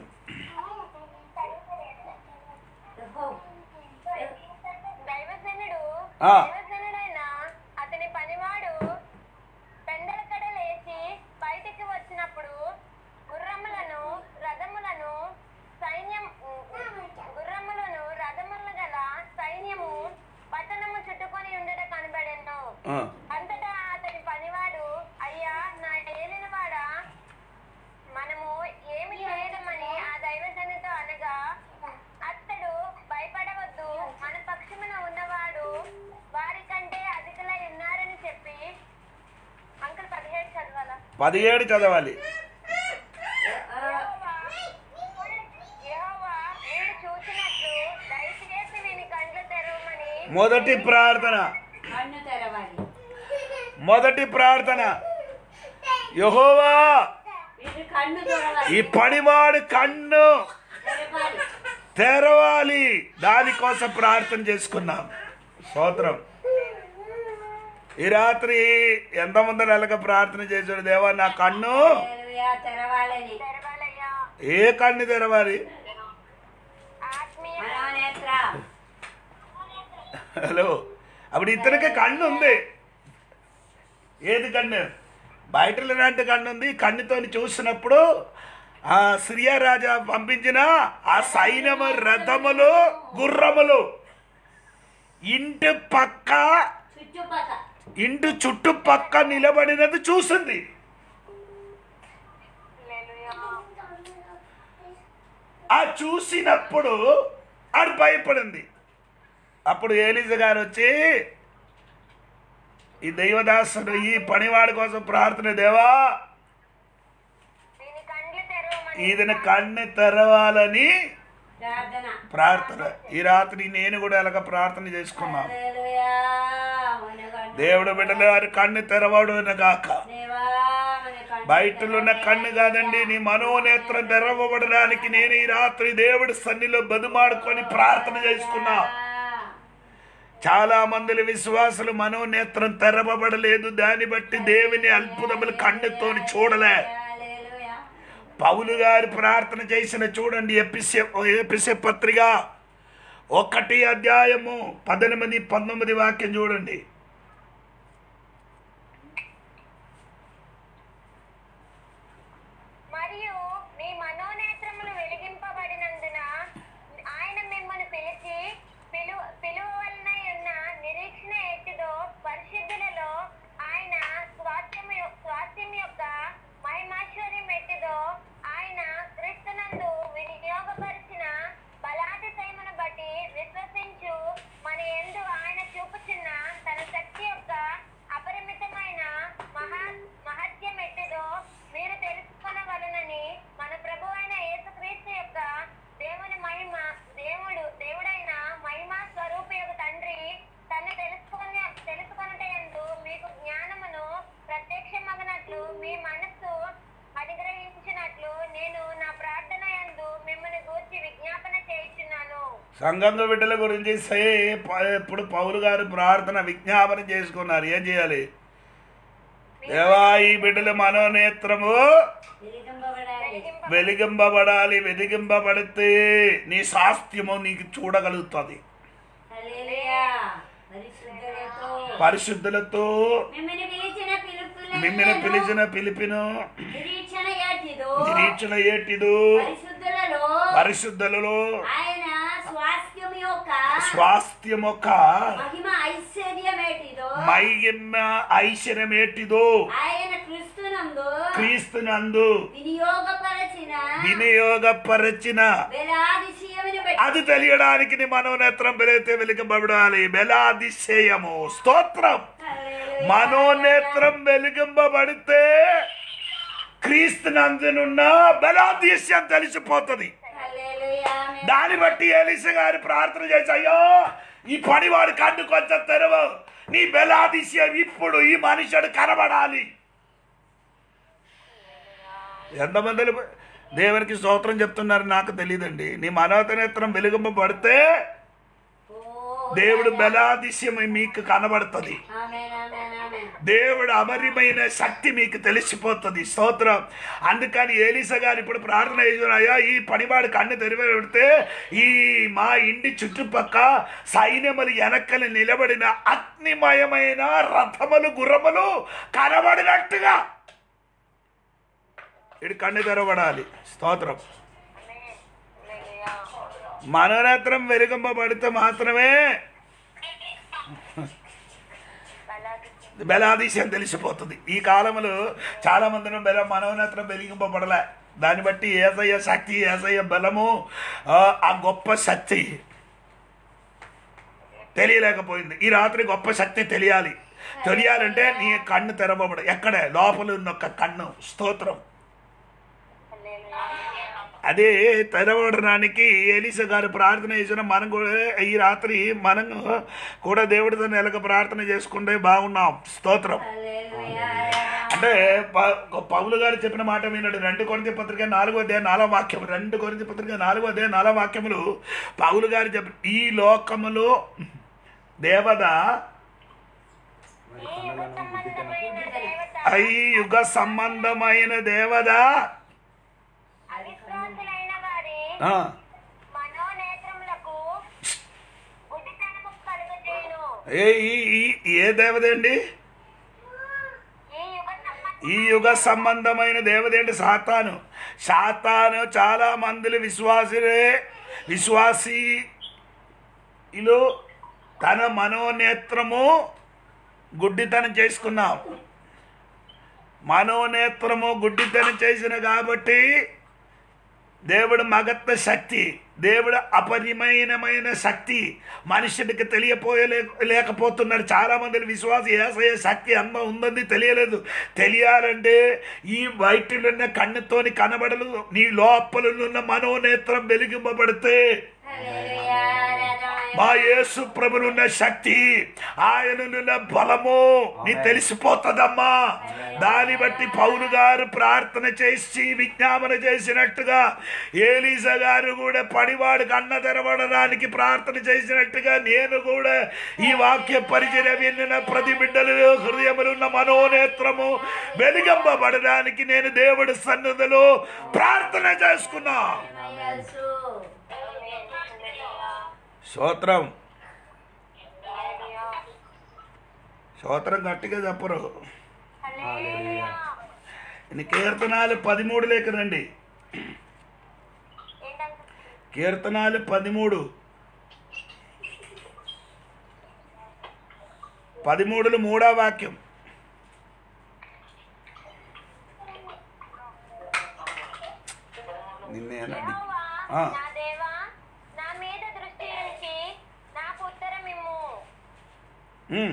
దైవజనుడు ఆ. దైవజనుడైన అతని పనివాడు పెండలకడ లేచి బయటికి వచ్చినప్పుడు గుర్రములను రథములను సైన్యం గుర్రములను రథములు గల సైన్యము పట్టణము చుట్టుకొని ఉండట కనబడెను ఆ, అంతటా అతని పనివాడు అయ్యా నా ఏలినవాడా మనము ఏమి చేయడమని ఆ దైవజనుతో అనగా అతడు భయపడవద్దు మన పక్షమున ఉన్నవాడు వారి కంటే అధికులై ఉన్నారని చెప్పి అంకుల్ పదిహేడు చదవాలా పదిహేడు చదవాలి యెహోవా వీడు చూసినట్లు దయచేసి వీని కండ్లు తెరవమని మొదటి ప్రార్థన కన్ను తెరవాలి మొదటి ప్రార్థన యహోవా ఇది కన్ను తెరవాలి ఈ పనివాడు కన్ను తెరవాలి తెరవాలి దానికోసం ప్రార్థన చేసుకున్నాం స్తోత్రం ఈ రాత్రి ఎంతమంది నెలక ప్రార్థన చేశాడు దేవా నా కన్ను హల్లెలూయా తెరవాలని తెరవాలయ్యా ఏ కన్ను తెరవాలి ఆత్మీయ మనోనేత్ర హలో అప్పుడు ఇతనికి కన్ను ఉంది ఏది కన్ను బయట లాంటి కన్ను ఉంది కన్నుతోని చూసినప్పుడు ఆ సిరియా రాజా పంపించిన ఆ సైన్యము రథములు గుర్రములు ఇంటి పక్క చుట్టుపక్క ఇంటి చుట్టుపక్క నిలబడినది చూసింది ఆ చూసినప్పుడు ఆడు భయపడింది అప్పుడు ఏలిజ గారు వచ్చి ఈ దైవదాసుడు ఈ పనివాడి కోసం ప్రార్థన దేవా వీని కండ్లు తెరవమని ఈదిన కన్ను తెరవాలని ప్రార్థన ప్రార్థన ఈ రాత్రి నేను కూడా ఎలాగ ప్రార్థన చేసుకున్నాను హల్లెలూయా మన కన్ను దేవుడు బిడ్డలు వారి కన్ను తెరవడు గాక దేవా మన కన్ను బయటలున్న కన్ను కాదండి నీ మనోనేత్రం తెరవబడడానికి నేను ఈ రాత్రి దేవుడి సన్నిలో బదుమాడుకొని ప్రార్థన చేసుకున్నా చాలా మంది విశ్వాసులు మనోనేత్రం తెరవబడలేదు దాన్ని బట్టి దేవుని అద్భుతములు కన్నుతోని చూడలే హల్లెలూయా పౌలు గారు ప్రార్థన చేసిన చూడండి ఎపిసె ఎపిసె పత్రిక ఒకటి అధ్యాయము పద్దెనిమిది పంతొమ్మిది వాక్యం చూడండి మరియు మీ మనోనేత్రములు వెలిగింపబడినందున ఆయన మిమ్మల్ని పిలిచి పిలు పిలువవలనై ఉన్న నిరీక్షణ ఎట్టిదో పరిశుద్ధులలో ఆయన స్వాస్థ్యం యొ- స్వాస్థ్యం యొక్క మహిమాశ్వర్యం ఎట్టిదో ఆయన క్రీస్తునందు వినియోగపరిచిన బలాతిశయమును బట్టి విశ్వసించు మన యందు ఆయన చూపుచున్న తన శక్తి యొక్క అపరిమితమైన మహా మహత్యం ఎట్టిదో మీరు తెలుసుకొనవలనని మన ప్రభు అయిన యేసుక్రీస్తు యొక్క దేవుని మహిమ దేవుడు దేవుడైన మహిమ స్వరూప యొక్క తండ్రి తను తెలుసుకొని తెలుసుకొనటయందు మీకు జ్ఞానమును ప్రత్యక్షమగనట్లు మీ మనస్సు అనుగ్రహించినట్లు నేను నా ప్రార్థన యందు మిమ్మల్ని గూర్చి విజ్ఞాపన చేయుచున్నాను సంఘంలో బిడ్డల గురించి సే ప- ఇప్పుడు పౌలు గారు ప్రార్థన విజ్ఞాపన చేసుకున్నారు ఏం చేయాలి దేవా ఈ బిడ్డల మనోనేత్రము వెలిగింపబడాలి వెలిగింపబడాలి వెలిగింపబడితే నీ శాస్త్యము నీకు చూడగలుగుతుంది హల్లెలూయా పరిశుద్ధులతో పరిశుద్ధులతో మిమ్మల్ని పిలిచిన పిలుపులను మిమ్మల్ని పిలిచిన పిలిపిను నిరీక్షణ ఏటిదో నిరీక్షణ ఏటిదు పరిశుద్ధులలో పరిశుద్ధులలో ఆయన స్వాస్థ్యం యొక్క స్వాస్థ్యం ఒక మహిమ ఐశ్వర్యం ఏటిదో మైగిమ్మ ఐశ్వర్యం ఏటిదో ఆయన క్రీస్తునందు క్రీస్తునందు వినియోగపరచిన వినియోగపరచిన వేలాదిశయమును బట్టి అది తెలియడానికి నీ మనోనేత్రం వెలిగితే వెలిగింపబడాలి బెలాదిశయము స్తోత్రం హల్లెలూయా. మనోనేత్రం వెలిగింపబడితే క్రీస్తు నందునున్న బలాదిశ్యం తెలిసిపోతుంది హల్లెలూయా. ఆమేన్. దాన్ని బట్టి ఎలిస గారి ప్రార్థన చేసి అయ్యో ఈ పనివాడు కన్ను కొంచెం తెరవు నీ బలాదిశ్యం ఇప్పుడు ఈ మనుషుడు కనబడాలి ఎంతమంది దేవునికి స్తోత్రం చెప్తున్నారు నాకు తెలియదండి నీ మనోనేత్రం వెలిగింపబడితే ఓ, దేవుడు బలాదిశ్యం మీకు కనబడుతుంది ఆమేన్, ఆమేన్, ఆమేన్. దేవుడు అమర్యమైన శక్తి మీకు తెలిసిపోతుంది స్తోత్రం అందుకని ఏలిస గారు ఇప్పుడు ప్రార్థన చేస్తున్నాయా ఈ పనివాడు కన్ను తెరిపెడితే ఈ మా ఇంటి చుట్టుపక్క సైన్యములు వెనక్కలు నిలబడిన అగ్నిమయమైన రథములు గుర్రములు కనబడినట్టుగా ఇటు కన్ను తెరవబడాలి స్తోత్రం మనోనేత్రం వెలిగింపబడితే మాత్రమే బలాదిశయం తెలిసిపోతుంది ఈ కాలంలో చాలా మందిని బల మనోనేత్రం వెలిగింపబడలే దాన్ని బట్టి ఏసయ్య శక్తి ఏసయ్య బలము ఆ, ఆ గొప్ప శక్తి తెలియలేకపోయింది ఈ రాత్రి గొప్ప శక్తి తెలియాలి తెలియాలంటే నీ కన్ను తెరవబడ ఎక్కడే లోపల ఉన్న ఒక కన్ను స్తోత్రం అదే తెరవడానికి ఎలిస గారు ప్రార్థన చేసిన మనం కూడా ఈ రాత్రి మనం కూడా దేవుడితో నెలకు ప్రార్థన చేసుకుంటే బాగున్నాం స్తోత్రం హల్లెలూయా. అంటే ప- పౌలు గారు చెప్పిన మాట విన్నాడు రెండు కొరింథీ పత్రిక నాలుగో అధ్యాయ నాలుగో వాక్యం రెండు కొరింథీ పత్రిక నాలుగో అధ్యాయ నాలుగో వాక్యములు పౌలు గారు చెప్పిన ఈ లోకములో దేవత మరి కన్నులను గుడ్డితనం దేవత ఈ యుగ సంబంధమైన దేవత అవిశ్వాసులైన వారి ఆ, మనోనేత్రములకు గుడ్డితనము కలుగజేయును ఏ ఈ- ఈ- ఏ దేవత అండి ఈ యుగ సంబంధ ఈ యుగ సంబంధమైన దేవత ఏంటి సాతాను సాతాను చాలా మందిని విశ్వాసులే విశ్వాసి ఇలు తన మనోనేత్రము గుడ్డితనం చేసుకున్నాం మనోనేత్రము గుడ్డితనం చేసిన కాబట్టి దేవుడు మగత్వ శక్తి దేవుడు అపరిమైనమైన శక్తి మనుషుడికి తెలియపోయలే లేకపోతున్నాడు చాలా మంది విశ్వాసం ఏసయ్య శక్తి అంత ఉందని తెలియలేదు తెలియాలంటే ఈ బయటనున్న కన్నుతోని కనబడలు నీ లోపలనున్న మనోనేత్రం వెలిగింపబడితే హల్లెలూయా. రాజా. మా యేసు ప్రభునున్న శక్తి ఆయననున్న బలము నీ తెలిసిపోతుందమ్మా దాన్ని బట్టి పౌలు గారు ప్రార్థన చేసి విజ్ఞాపన చేసినట్టుగా ఏలీసా గారు కూడా పడివాడికి అన్న తెరవడానికి ప్రార్థన చేసినట్టుగా నేను కూడా ఈ వాక్య పరిచయ విన్న ప్రతి బిడ్డలు హృదయములు ఉన్న మనోనేత్రము వెలిగంపబడడానికి నేను దేవుడి సన్నిధిలో ప్రార్థన చేసుకున్నా యేసు. స్తోత్రం స్తోత్రం గట్టిగా చెప్పరు Hallelujah. ఇన్ని కీర్తనాలు పదిమూడు లేక రండి ఏంటంటే కీర్తనాలు పదిమూడు పదిమూడులు మూడో వాక్యం నిన్నేనండి యెహోవా, ఆ. నా దేవా నా మీద దృష్టి ఉంచి నాకు ఉత్తరమిమ్ము ఉమ్,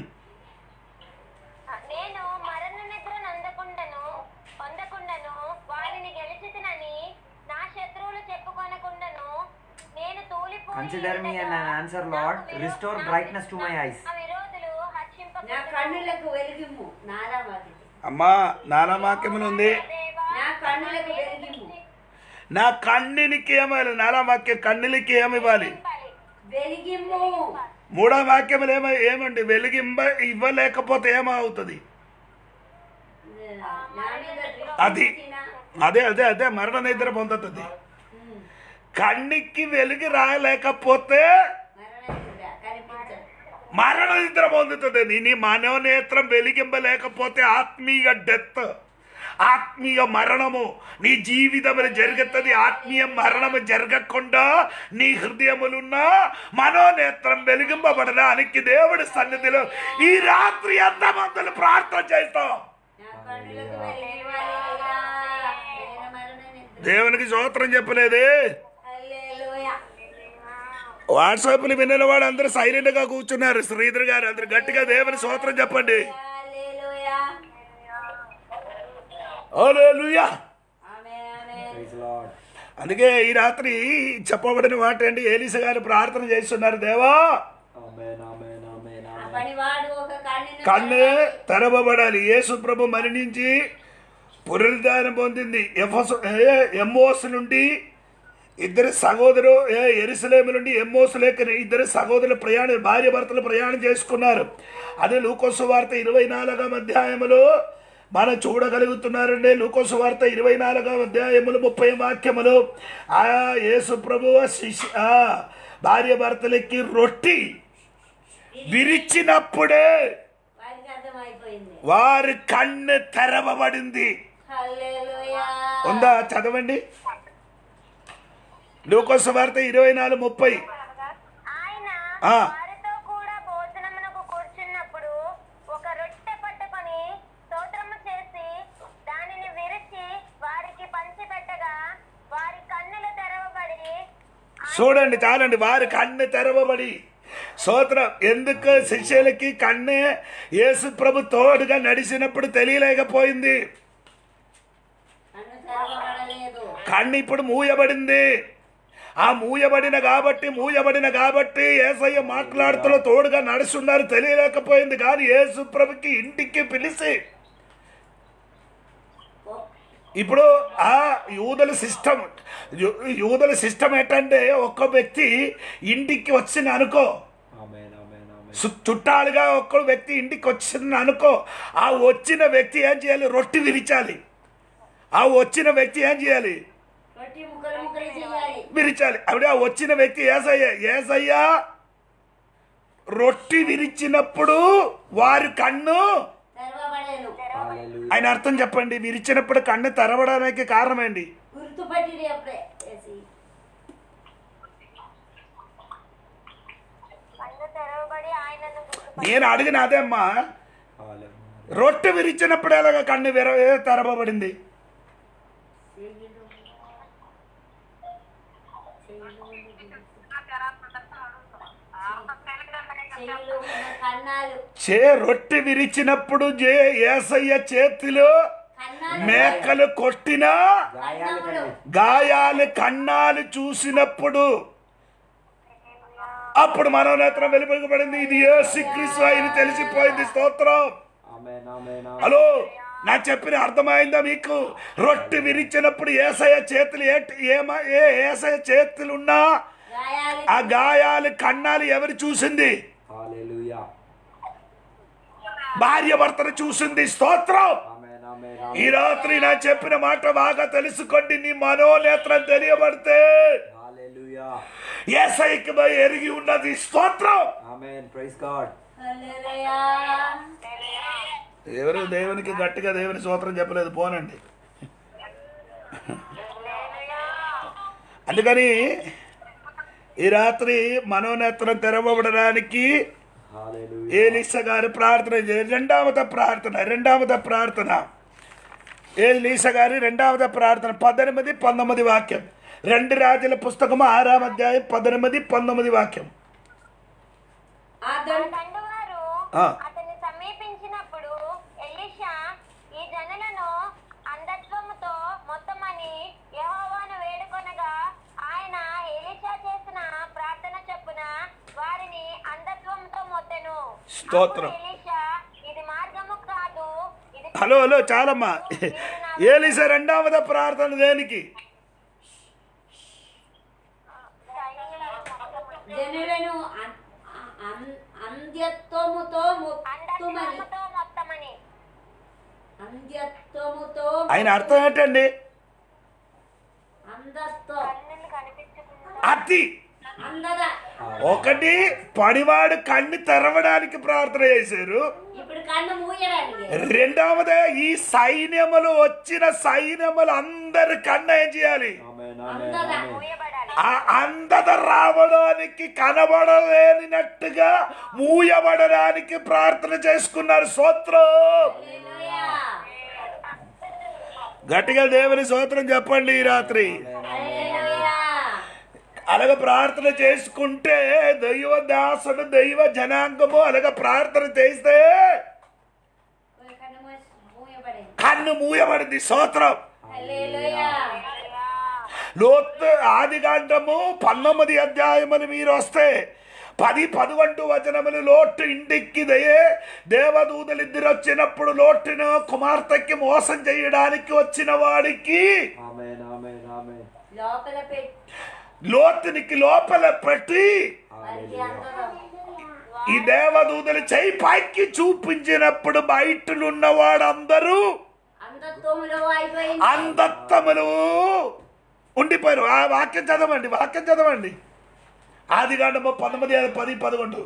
నేను మరణ నిద్ర నందకుండను పొందకుండను వారిని గెలిచితినని నా శత్రువులు చెప్పుకొనకుండను నేను తూలిపోయి Consider me ఉండగా an answer, నాకు Lord. విరో- Restore నాకు brightness to my నా- eyes. నా విరోధులు నా హర్షింపకుందురు. కన్నులకు వెలిగిమ్ము నారా వాకి అమ్మా నానా వాక్యములు ఉంది నా దేవా, నా కన్నులకు మీద వెలిగిమ్ము నా కన్నునికి ఏమివ్వాలి నానా వాక్యం కన్నులకి ఏమి ఇవ్వాలి దృష్టింపాలి. వెలిగిమ్ము మూడో వాక్యములు ఏమ ఏమండి వెలిగింప ఇవ్వలేకపోతే ఏమవుతుంది నా మీద అది దృష్టించిన అదే అదే అదే మరణ నిద్ర పొందుతుంది కన్నికి వెలిగి రాలేకపోతే మరణ నిద్ర కనిపించదు మరణ నిద్ర పొందుతుంది నీ నీ మనోనేత్రం వెలిగింపలేకపోతే ఆత్మీయ డెత్ ఆత్మీయ మరణము నీ జీవితములు జరుగుతుంది ఆత్మీయ మరణము జరగకుండా నీ హృదయములున్న మనోనేత్రం వెలిగింపబడడానికి దేవుడి సన్నిధిలో ఈ రాత్రి ఎంతమందులు ప్రార్థన చేస్తాం నా కన్నులకు వెలిగివ్వాలయ్యా నేను మరణ నిద్ర దేవునికి స్తోత్రం చెప్పలేదే హల్లెలూయా వాట్సాప్లు వినిన వాడు అందరూ సైలెంట్ గా కూర్చున్నారు శ్రీధర్ గారు అందరు గట్టిగా దేవుని స్తోత్రం చెప్పండి హల్లెలూయా హల్లెలూయా ఆమేన్ ఆమేన్ Praise the Lord. అందుకే ఈ రాత్రి చెప్పబడిన మాట ఏంటి ఏలిస గారు ప్రార్థన చేస్తున్నారు దేవా Amen, amen, amen, ఆ amen. పనివాడు ఒక కన్నును కన్ను తెరవబడాలి యేసు ప్రభు మరణించి పునరుద్ధానం పొందింది ఎఫోస్ ఏ- ఎమ్మోస్ నుండి ఇద్దరు సహోదరు ఏ ఎరుసలేము నుండి ఎమ్మోస్ లేక ఇద్దరు సహోదరులు ప్రయాణం భార్య భర్తలు ప్రయాణం చేసుకున్నారు అదే లూకోసు వార్త ఇరవై నాలుగవ అధ్యాయములో మనం చూడగలుగుతున్నారండి లూకోసు వార్త ఇరవై నాలుగవ అధ్యాయములు ముప్పై వాక్యములు ఆ యేసు ప్రభు శిష్య ఆ భార్య భర్తలకి రొట్టి విరిచినప్పుడే వారికి అర్థమైపోయింది వారి కన్ను తెరవబడింది హల్లెలూయా ఉందా చదవండి లూకోసు వార్త ఇరవై నాలుగు ముప్పై ఆయన ఆ. వారితో కూడా భోజనమునకు కూర్చున్నప్పుడు ఒక రొట్టె పట్టుకొని స్తోత్రము చేసి దానిని విరిచి వారికి పంచిపెట్టగా వారి కన్నులు తెరవబడి చూడండి చాలండి వారి కన్ను తెరవబడి సోత్రం ఎందుకు శిష్యులకి కన్నే యేసు ప్రభు తోడుగా నడిచినప్పుడు తెలియలేకపోయింది కన్ను తెరవబడలేదు కన్ను ఇప్పుడు మూయబడింది ఆ మూయబడిన కాబట్టి మూయబడిన కాబట్టి ఏసయ్య మాట్లాడుతూ తోడుగా నడుస్తున్నారు తెలియలేకపోయింది కానీ యేసు ప్రభుకి ఇంటికి పిలిచి ఇప్పుడు ఆ యూదల సిస్టమ్ యూ- యూదల సిస్టమ్ ఏంటంటే ఒక్క వ్యక్తి ఇంటికి వచ్చింది అనుకో Amen, amen, amen. సు- చుట్టాలుగా ఒక్క వ్యక్తి ఇంటికి వచ్చింది అనుకో ఆ వచ్చిన వ్యక్తి ఏం చేయాలి రొట్టి విరిచాలి ఆ వచ్చిన వ్యక్తి ఏం చేయాలి రొట్టి ముక్కలు ముక్కలు చేయాలి విరిచాలి అప్పుడు ఆ వచ్చిన వ్యక్తి ఏసయ్య ఏసయ్య రొట్టి విరిచినప్పుడు వారి కన్ను తెరవబడేను Hallelujah. ఆయన అర్థం చెప్పండి విరిచినప్పుడు కన్ను తెరవడానికి కారణం ఏంటి గుర్తుపట్టింది అప్పుడే ఏసి. కన్ను తెరవబడి ఆయనను గుర్తుపట్టి నేను అడిగిన అదే అమ్మా Hallelujah. రొట్టె విరిచినప్పుడు ఎలాగ కన్ను విర తెరవబడింది చెయ్యిలో ఉన్న కన్నాలు చే రొట్టె విరిచినప్పుడు జే ఏసయ్య చేతిలో కన్నాలు మేకలు కొట్టినా గాయాలు కలిగి గాయాలు కన్నాలు చూసినప్పుడు అప్పుడు మనోనేత్రం వెలువగబడింది ఇది యేసుక్రీస్తు అని తెలిసిపోయింది స్తోత్రం Amen, amen, amen. హలో నా చెప్పిన అర్థమైందా మీకు రొట్టె విరిచినప్పుడు ఏసయ్య చేతులు ఏంటి ఏమ ఏ ఏసయ్య చేతులున్నా గాయాలు ఆ గాయాలు కన్నాలు ఎవరు చూసింది Hallelujah. భార్య భర్తను చూసింది స్తోత్రం Amen, amen, ఈ amen. రాత్రి నా చెప్పిన మాట బాగా తెలుసుకోండి నీ మనోనేత్రం తెలియబడితే Hallelujah. హల్లెలూయా ఏసైకి ఎరిగి ఉన్నది స్తోత్రం ఆమేన్ ప్రైజ్ గాడ్ హల్లెలూయా ఎవరు దేవునికి గట్టిగా దేవుని స్తోత్రం చెప్పలేదు పోనండి అందుకని ఈ రాత్రి మనోనేత్రం తెరవబడడానికి హల్లెలూయా ఏలిస గారు ప్రార్థన చే- రెండవద ప్రార్థన రెండవద ప్రార్థన ఏలీస గారి రెండవద ప్రార్థన పద్దెనిమిది పంతొమ్మిది వాక్యం రెండు రాజుల పుస్తకం ఆరాం అధ్యాయం పద్దెనిమిది పంతొమ్మిది వాక్యం ఆ ఆ దండ దండువారు ఆ. అతన్ని సమీపించినప్పుడు ఎలీషా ఈ జనులను అంధత్వముతో మొత్తమని యెహోవాను వేడుకొనగా ఆయన ఎలీషా చేసిన ప్రార్థన చొప్పున వారిని అంధత్వంతో మొత్తెను స్తోత్రం. అప్పుడు ఎలీషా ఇది మార్గము కాదు ఇది హలో హలో చాలమ్మా ఏలిస రెండవద ప్రార్థన దేనికి జనులను అన్- అన్- అంధ్యత్వముతో మొత్తుమని అంధత్వముతో మొత్తమని అంధ్యత్వముతో ఆయన అర్థం ఏంటండి అంధత్వం కన్నులు కనిపించకుండా అతి అందద ఒకటి పడివాడు కన్ను తెరవడానికి ప్రార్థన చేశారు ఇప్పుడు కన్ను మూయడానికి రెండవది ఈ సైన్యములు వచ్చిన సైన్యములు అందరి కన్ను ఏం చేయాలి ఆమేన్ ఆమేన్ అందద ఆమేన్ మూయబడాలి ఆ అందద రావడానికి కనబడలేనినట్టుగా మూయబడడానికి ప్రార్థన చేసుకున్నారు స్తోత్రం హల్లెలూయా గట్టిగా దేవుని స్తోత్రం చెప్పండి ఈ రాత్రి హల్లెలూయా అలాగ ప్రార్థన చేసుకుంటే దైవ దాసుడు దైవ జనాంగము అలాగ ప్రార్థన చేస్తే కన్ను మూసి- మూయబడింది కన్ను మూయబడింది స్తోత్రం హల్లెలూయా లోతు ఆది కాండము పంతొమ్మిది అధ్యాయములు మీరు వస్తే పది పదకొండు వచనములు లోటు ఇంటికి దయే దేవదూతలు ఇద్దరు వచ్చినప్పుడు లోటును కుమార్తెకి మోసం చేయడానికి వచ్చిన వాడికి ఆమేన్ ఆమేన్ ఆమేన్ లోపల పెట్టి లోతునికి లోపల పెట్టి వారికి అందరం ఈ దేవదూతలు చేయి పైకి చూపించినప్పుడు బయటనున్న వాడందరూ అంధత్వములో అయిపోయింది అందత్తములు ఉండిపోయారు ఆ వాక్యం చదవండి వాక్యం చదవండి ఆది కాండము పంతొమ్మిది పది పదకొండు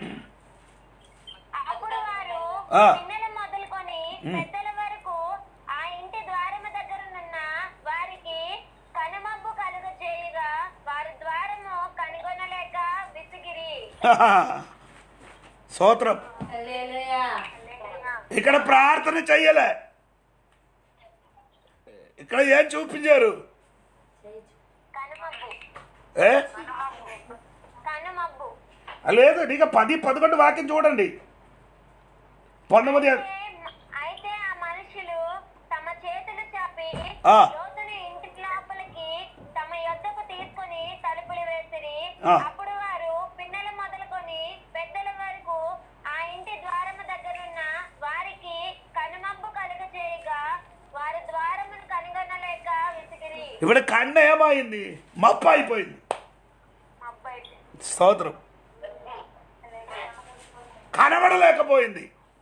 అప్పుడు వారు ఆ. పిన్నెల మొదలుకొని పెద్దల వరకు ఆ ఇంటి ద్వారము దగ్గరనున్న వారికి కనుమబ్బు కలుగ చేయగా వారి ద్వారము కనుగొనలేక విసిగిరి స్తోత్రం హల్లెలూయా ఇక్కడ ప్రార్థన చెయ్యలే ఇక్కడ ఏం చూపించారు కనుమబ్బు ఏ కనుమబ్బు లేదు ఇక పది పదకొండు వాక్యం చూడండి పంతొమ్మిది అయితే అయితే ఆ మనుషులు తమ చేతులు చాపి ఆ. లోతుని ఇంటి లోపలికి తమ యొద్దకు తీసుకొని తలుపులు వేసిరి ఆ. అప్పుడు వారు పిన్నెల మొదలుకొని పెద్దల వరకు ఆ ఇంటి ద్వారము దగ్గరున్న వారికి కనుమబ్బు కలుగ చేయగా వారి ద్వారమును కనుగొనలేక విసిగిరి ఇప్పుడు కన్ను ఏమైంది మప్ప అయిపోయింది అబ్బాయి స్తోత్రం కనబడలేకపోయింది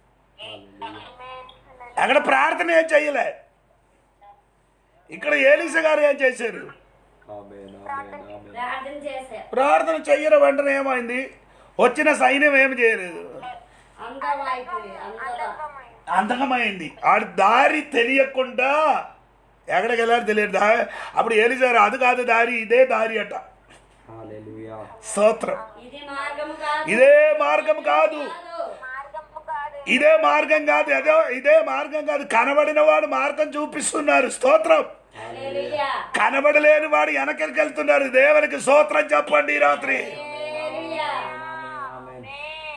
అక్కడ ప్రార్థన ఏం చెయ్యలే ఇక్కడ ఏలిస గారు ఏం చేశారు ఆమేన్ ఆమేన్ ఆమేన్ ప్రార్థన చేశారు ప్రార్థన చెయ్యడం వెంటనే ఏమైంది వచ్చిన సైన్యం ఏమి చేయలేదు అందం అయిపోయి అందం అంతకమైంది ఆడి దారి తెలియకుండా ఎక్కడికి వెళ్ళారు తెలియదు దా- అప్పుడు ఏలిసారు అది కాదు దారి ఇదే దారి అట హల్లెలూయా స్తోత్రం ఇది మార్గము కాదు ఇదే మార్గం కాదు కాదు. మార్గము కాదు ఇదే మార్గం కాదు అదే ఇదే మార్గం కాదు కనబడిన వాడు మార్గం చూపిస్తున్నారు స్తోత్రం హల్లెలూయా కనబడలేని వాడు వెనకరికి వెళ్తున్నారు దేవునికి స్తోత్రం చెప్పండి ఈ రాత్రి హల్లెలూయా ఆమేన్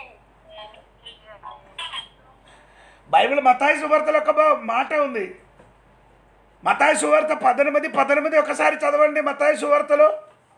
బైబిల్ మతాయి సువార్తలో ఒక బా- మాట ఉంది మతాయి సువార్త పద్దెనిమిది పద్దెనిమిది ఒకసారి చదవండి మతాయి సువార్తలో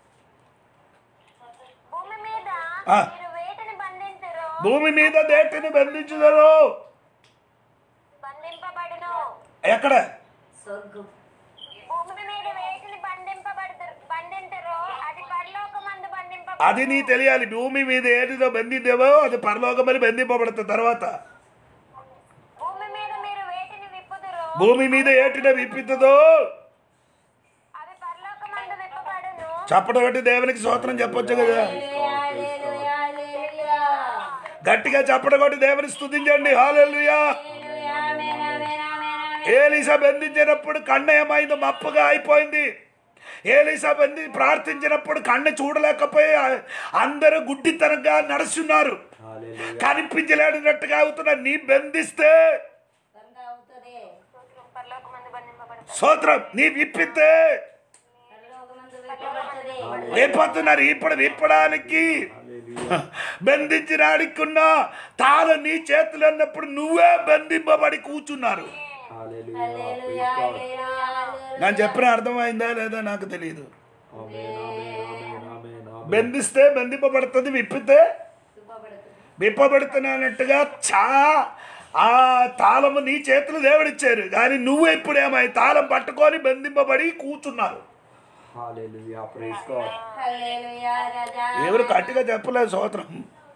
భూమి మీద ఆ. మీరు వేటిని బంధించరు భూమి మీద దేటిని బంధించుదరు బంధింపబడును ఎక్కడ స్వర్గం భూమి మీద వేటిని బంధింపబడుతు బంధించరు అది పరలోకమందు బంధింప అది నీ తెలియాలి భూమి మీద ఏదిదో బంధిందేవో అది పరలోకమని బంధింపబడుతుంది తర్వాత భూమి మీద మీరు వేటిని విప్పుదురు భూమి మీద ఏటిన విప్పితుందో అవి పరలోకమందు విప్పబడును చప్పటి కొట్టి దేవునికి స్తోత్రం చెప్పొచ్చు కదా హల్లెలూయా, హల్లెలూయా, హల్లెలూయా. గట్టిగా చప్పటి కొట్టి దేవుని స్తుతించండి హాలెలుయా హల్లెలూయా, ఆమేన్, ఆమేన్, ఆమేన్, ఆమేన్. ఏలీసా బంధించినప్పుడు కన్న ఏమైంది మప్పుగా అయిపోయింది ఏలీసా బంధి ప్రార్థించినప్పుడు కన్న చూడలేకపోయి అందరూ గుడ్డితనంగా నడుస్తున్నారు Hallelujah. కనిపించలేడినట్టుగా అవుతున్నారు నీ బంధిస్తే బంగా అవుతది. పరలోకమందు బంధింపబడతారు సూత్రం నీ విప్పితే పరలోకమందు విప్పబడుతది. విప్పుతున్నారు ఇప్పుడు విప్పడానికి Hallelujah. బంధించడానికున్న తాళం నీ చేతులు అన్నప్పుడు నువ్వే బంధింపబడి కూర్చున్నారు Hallelujah. హల్లెలూయా, Praise God. హల్లెలూయా, హల్లెలూయా. నేను చెప్పిన అర్థమైందా లేదా నాకు తెలియదు Amen, amen, amen, amen, amen. బంధిస్తే బంధింపబడుతుంది విప్పితే విప్పబడుతది. విప్పబడుతున్నట్టుగా చా ఆ తాళము నీ చేతులు దేవుడిచ్చారు కానీ నువ్వు ఇప్పుడు ఏమై తాళం పట్టుకొని బంధింపబడి కూర్చున్నారు Hallelujah. Praise God. హల్లెలూయా, రాజా. ఎవరు గట్టిగా చెప్పలేదు సోత్రం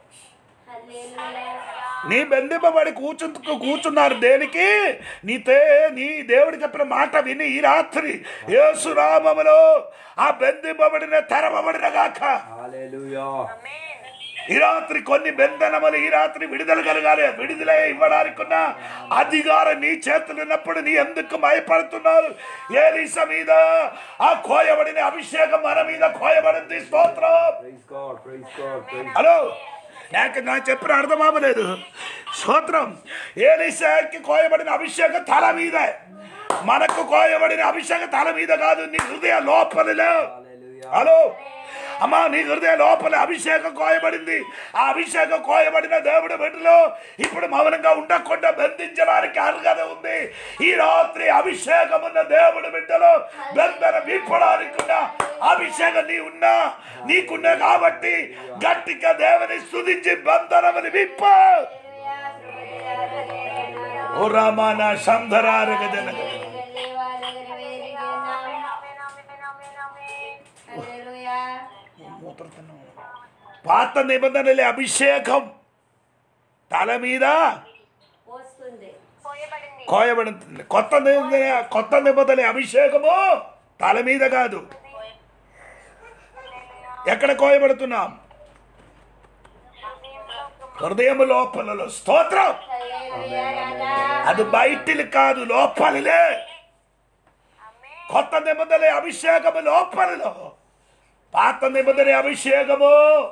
హల్లెలూయా. నీ బంధింపబడి కూర్చు కూర్చున్నారు దేనికి నీ తే నీ దేవుడు చెప్పిన మాట విని ఈ రాత్రి యేసురామములో ఆ బంధింపబడిన తెరవబడిన గాక Hallelujah. ఈ రాత్రి కొన్ని బంధనములు ఈ రాత్రి విడుదల కలగాలి విడుదల ఇవ్వడానికి ఉన్న అధికారం నీ చేతులు ఉన్నప్పుడు నీ ఎందుకు భయపడుతున్నారు ఏలీస మీద ఆ కోయబడిన అభిషేకం మన మీద కోయబడింది స్తోత్రం Praise God. Praise God. Praise hello నాకు నా చెప్పిన అర్థం అవ్వలేదు స్తోత్రం ఏలిసాకి కోయబడిన అభిషేకం తల మీద మనకు కోయబడిన అభిషేకం తల మీద కాదు నీ హృదయ లోపలిలో Hallelujah. హలో అమ్మా నీ హృదయ లోపల అభిషేకం కోయబడింది ఆ అభిషేకం కోయబడిన దేవుడి బిడ్డలో ఇప్పుడు మౌనంగా ఉండకుండా బంధించడానికి అర్హత ఉంది ఈ రాత్రి అభిషేకం ఉన్న దేవుడి బిడ్డలో బంధన విప్పడానికి ఉన్న అభిషేకం నీ ఉన్నా నీకున్నా కాబట్టి గట్టిగా దేవుని స్తుతించి బంధనముని విప్ప హల్లెలూయా, హల్లెలూయా, హల్లెలూయా. ఓ రామాన సంధరారగ జనగ హల్లెలూయా, హల్లెలూయా, హల్లెలూయా. పాత నిబంధనలే అభిషేకం తల మీద పోస్తుంది పోయబడింది కోయబడుతుంది కొత్త నిబంధన కొత్త నిబంధన అభిషేకము తల మీద కాదు ఎక్కడ కోయబడుతున్నాం హృదయం లోపలలో స్తోత్రం హల్లెలూయా, రాజా. అది బయటిలు కాదు లోపలిలే కొత్త నిబంధన అభిషేకము లోపలిలో పాత నిబంధన అభిషేకము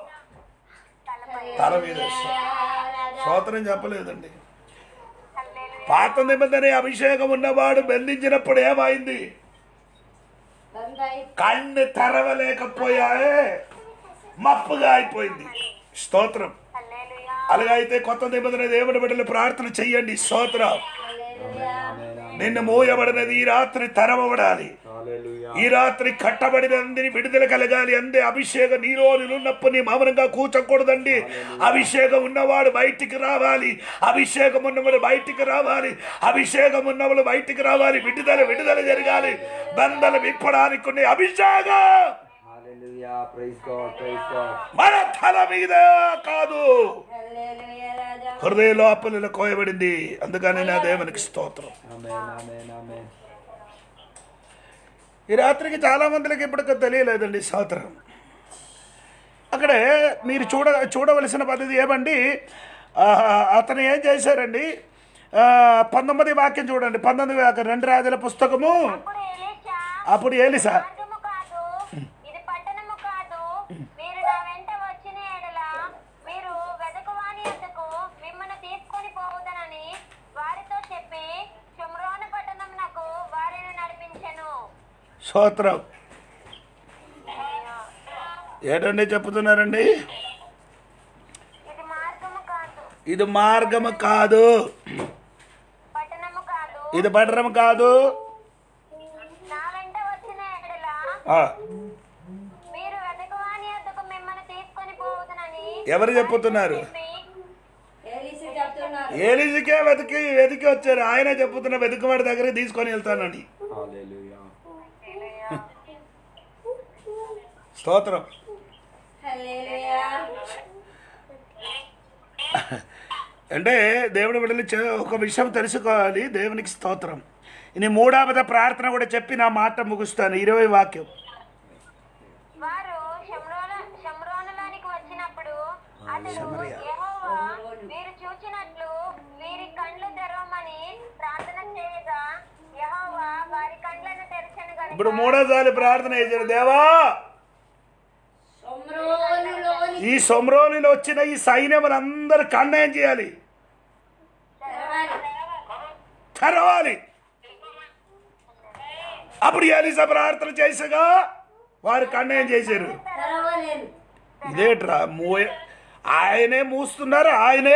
తల మీద స్తోత్రం చెప్పలేదండి పాత నిబంధన అభిషేకం ఉన్నవాడు బంధించినప్పుడు ఏమైంది బంగాయి కన్ను తెరవలేకపోయాయే మప్పుగా అయిపోయింది స్తోత్రం అలాగైతే కొత్త నిబంధన దేవుని బిడ్డలు ప్రార్థన చెయ్యండి స్తోత్రం హల్లెలూయా. నిన్ను మూయబడినది ఈ రాత్రి తెరవబడాలి Hallelujah. ఈ రాత్రి కట్టబడినందుని విడుదల కలగాలి అందే అభిషేకం నీలో ఉన్నప్పుడు నీ మౌనంగా కూర్చోకూడదండి అభిషేకం ఉన్నవాడు బయటికి రావాలి అభిషేకం ఉన్నవాడు బయటికి రావాలి అభిషేకం ఉన్నవాడు బయటికి రావాలి విడుదల విడుదల జరగాలి బంధలు విప్పడానికి కొన్ని అభిషేకం Hallelujah. Praise God. Praise God. మన తల మీద కాదు హల్లెలూయా, రాజా. హృదయ లోపల కోయబడింది అందుకని నా దేవునికి స్తోత్రం Amen. Amen. Amen. ఈ రాత్రికి చాలా మందికి ఇప్పటికి తెలియలేదండి స్తోత్రం అక్కడే మీరు చూడ చూడవలసిన పద్ధతి ఏమండి ఆ, అతను ఏం చేశారండి ఆ, పంతొమ్మిది వాక్యం చూడండి పంతొమ్మిది వాక్యం రెండు రాజుల పుస్తకము అప్పుడు ఎలీషా అప్పుడు ఏలిసా మార్గము కాదు ఇది పట్టణము కాదు మీరు నా వెంట వచ్చిన ఎడల మీరు వెదకవాని యొద్దకు మిమ్మల్ని తీసుకొని పోవుదనని వారితో చెప్పి షుమ్రోను పట్టణమునకు వారిని నడిపించెను స్తోత్రం ఏంటండి చెప్తున్నారండి ఇది మార్గము కాదు ఇది మార్గము కాదు పట్టణము కాదు ఇది పట్టణం కాదు నా వెంట వచ్చిన ఎడల ఆ, మీరు వెదకవాని యొద్దకు మిమ్మల్ని తీసుకొని పోవుదనని ఎవరు చెప్పుతున్నారు చెప్పి ఏలీసి చెప్తున్నారు ఏలిజికే వెతికి వెతికి వచ్చారు ఆయన చెప్పుతున్న వెతుకువాడి దగ్గరికి తీసుకొని వెళ్తానని Hallelujah. స్తోత్రం హల్లెలూయా అంటే దేవుడి బిడ్డలు చే- ఒక విషయం తెలుసుకోవాలి దేవునికి స్తోత్రం ఇది మూడవద ప్రార్థన కూడా చెప్పి నా మాట ముగుస్తాను ఇరవై వాక్యం వారు ఇప్పుడు మూడోసారి ప్రార్థన చేశాడు దేవా సొమ్రోనులోని ఈ సొమ్రోనిలో వచ్చిన ఈ సైన్యములు అందరు కన్నేం చేయాలి తెరవాలి. తెరవాలి అప్పుడు ఏలిసా ప్రార్థన చేసగా వారు కన్నేం చేశారు తెరవలేను ఇదేట్రా మూ ఆయనే మూస్తున్నారు ఆయనే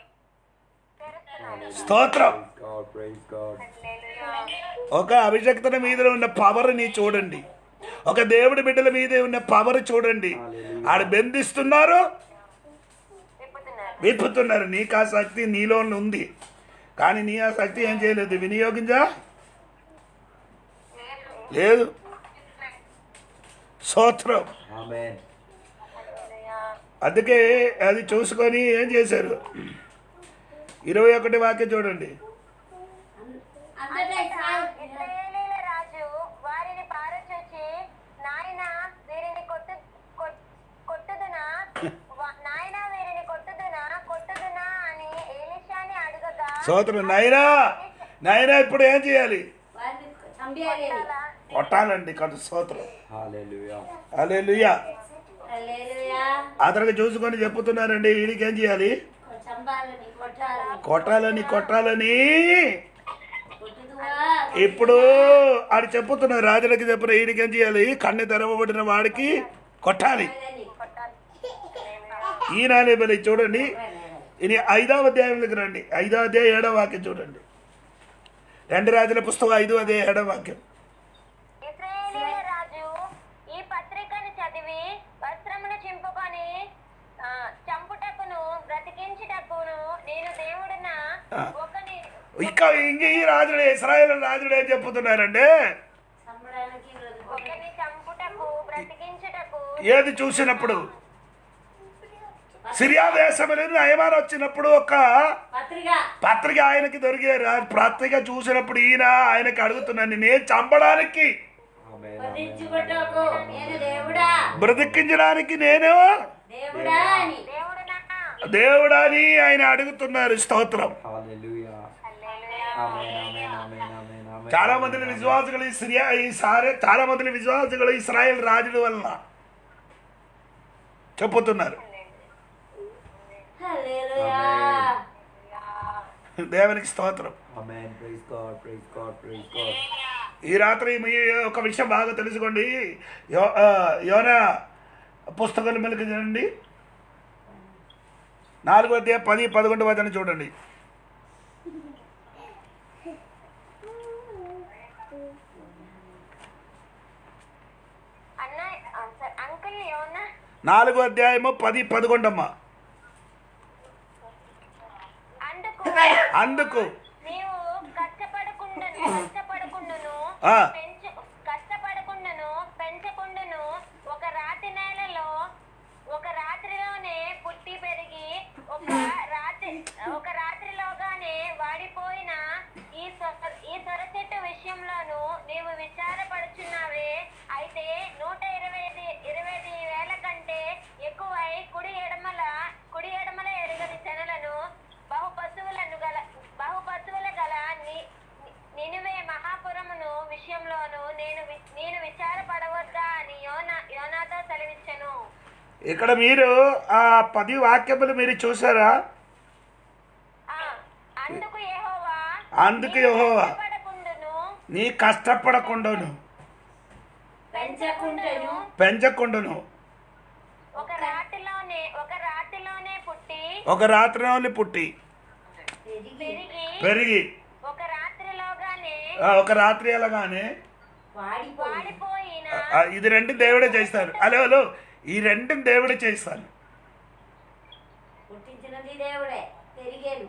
స్తోత్రం God, praise God. ఒక అభిషక్తుల మీద ఉన్న పవర్ని చూడండి ఒక దేవుడి బిడ్డల మీద ఉన్న పవర్ చూడండి ఆడ బెందిస్తున్నారు విప్పుతున్నారు నీకు ఆ శక్తి నీలో ఉంది కానీ నీ ఆ శక్తి ఏం చేయలేదు వినియోగించా లేదు స్తోత్రం Amen. అందుకే అది చూసుకొని ఏం చేశారు ఇరవై ఒకటి వాక్యం చూడండి అంతటా ఇస్రాయేల్ ఇశ్రాయేలీల రాజు వారిని పారచూచి నాయన వీరిని కొట్టు కొట్- కొట్టుదునా వా- నాయన వీరిని కొట్టుదునా కొట్టుదునా అని ఏలిషాని అడుగగా స్తోత్రం నాయనా నాయనా ఇప్పుడు ఏం చేయాలి వారిని చంపేయాలి కొట్టాలండి కడు స్తోత్రం Hallelujah. అలెలుయ్యా హల్లెలూయా అతనికి చూసుకొని చెప్పుతున్నారండి వీడికి ఏం చేయాలి చంపాలని కొట్టాలని కొట్టాలని కొట్టాలని కొట్టుదువా ఇప్పుడు ఆడు చెప్పుతున్నారు రాజులకి చెప్పిన వీడికి ఏం చేయాలి కన్ను తెరవబడిన వాడికి కొట్టాలి కొట్టాలని. ఈయన బలి చూడండి ఇది ఐదవ అధ్యాయంలోకి రండి ఐదవ అధ్యాయం ఏడవ వాక్యం చూడండి రెండు రాజుల పుస్తకం ఐదు అదే ఏడవ వాక్యం ఇశ్రాయేలీల రాజు ఈ పత్రికను చదివి వస్త్రమును చింపుకొని ఆ, చంపుటకును బ్రతికించుటకును నేను దేవుడిన ఆ. ఒకని ఇక ఇంక ఈ రాజుడు ఇస్రాయేల్ రాజుడు ఏం చెప్పుతున్నారంటే చంపడానికి బ్రతుకు- ఒకని చంపుటకు బ్రతికించుటకు ఏది చూసినప్పుడు సిరియా దేశంలో నయమాన్ వచ్చినప్పుడు ఒక పత్రిక పత్రిక ఆయనకి దొరికారు ఆ పత్రిక చూసినప్పుడు ఈయన ఆయనకి అడుగుతున్నాను నేను చంపడానికి Amen. కొట్టించుకుంటకు నేను దేవుడా బ్రతికించడానికి నేను దేవుడా అని దేవుడు నా దేవుడా అని ఆయన అడుగుతున్నారు స్తోత్రం Hallelujah. Amen. Amen. Amen. Amen. Amen. చాలా మంది విశ్వాసులు ఈ సిరియా ఈ సారే చాలా మంది విశ్వాసులు ఇస్రాయేల్ రాజుల వలన చెప్పుతున్నారు హల్లెలూయా దేవునికి స్తోత్రం Amen. Praise God. Praise God. Praise God. ఈ రాత్రి మీ ఒక విషయం బాగా తెలుసుకోండి యో ఆ, యోనా పుస్తకాలు మెలికి చూడండి నాలుగో అధ్యాయం పది పదకొండు వచనం చూడండి అన్న ఆ, సరే, అంకుల్ ఏమన్నా నాలుగో అధ్యాయము పది పదకొండు అమ్మ అందుకు అందుకు నీవు కష్టపడకుండాను కష్టపడకుండాను ఆ. పెంచు కష్టపడకుండాను పెంచకుండాను ఒక రాతి నేలలో ఒక రాత్రిలోనే పుట్టి పెరిగి ఒక రాత్రి ఒక రాత్రిలోగానే వాడిపోయిన ఈ సొర- ఈ సొర చెట్టు విషయంలోను నీవు విచారపడుచున్నావే అయితే నూట ఇరవై ఐదు- ఇరవై ఐదు వేల కంటే ఎక్కువై కుడి ఎడమల కుడి ఎడమల ఎరుగని శనలను బహు పశువులను గల బహు పశువుల గల ని- ని- నినివే మహాపురమును విషయంలోను నేను వి- నేను విచారపడవద్దా అని యోనా యోనాతో సెలవిచ్చెను ఇక్కడ మీరు ఆ పది వాక్యములు మీరు చూసారా ఆ, అందుకు యెహోవా అందుకు యెహోవా కష్టపడకుండును నీ కష్టపడకుండాను పెంచకుంటను పెంచకుండాను ఒక రాతిలోనే ఒక రాతిలోనే పుట్టి ఒక రాత్రిలోని పుట్టి పెరిగి పెరిగి పెరిగి ఒక రాత్రిలోగానే ఆ, ఒక రాత్రి ఎలాగానే వాడిపోయి వాడిపోయిన ఆ, ఇది రెండు దేవుడే చేస్తారు హలో హలో ఈ రెండు దేవుడే చేస్తాను పుట్టించినది దేవుడే పెరిగేను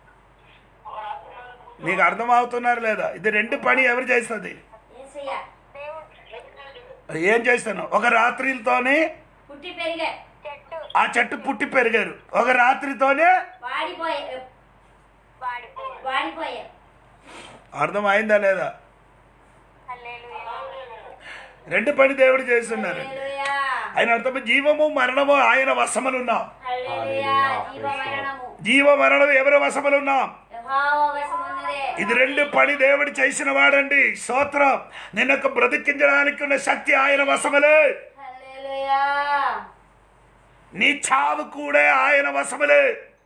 నీకు అర్థం అవుతున్నారు లేదా ఇది రెండు పని ఎవరు చేస్తుంది ఏసయ్య దేవుడు ఏం చేస్తాను ఒక రాత్రితోనే పుట్టి పెరిగే చెట్టు ఆ చెట్టు పుట్టి పెరిగారు ఒక రాత్రితోనే వాడిపోయే వాడిపోయి వాడిపోయే అర్థం అయిందా లేదా హల్లెలూయా రెండు పని దేవుడు చేస్తున్నారు హల్లెలూయా ఆయన అర్థం జీవము మరణము ఆయన వశములున్నాం హల్లెలూయా జీవ మరణము జీవ మరణం ఎవరి వశములున్నాం యహోవా ఉన్నదే ఇది రెండు పని దేవుడు చేసిన వాడండి స్తోత్రం నిన్నొక బ్రతికించడానికి ఉన్న శక్తి ఆయన వశములే హల్లెలూయా నీ చావు కూడా ఆయన వశములే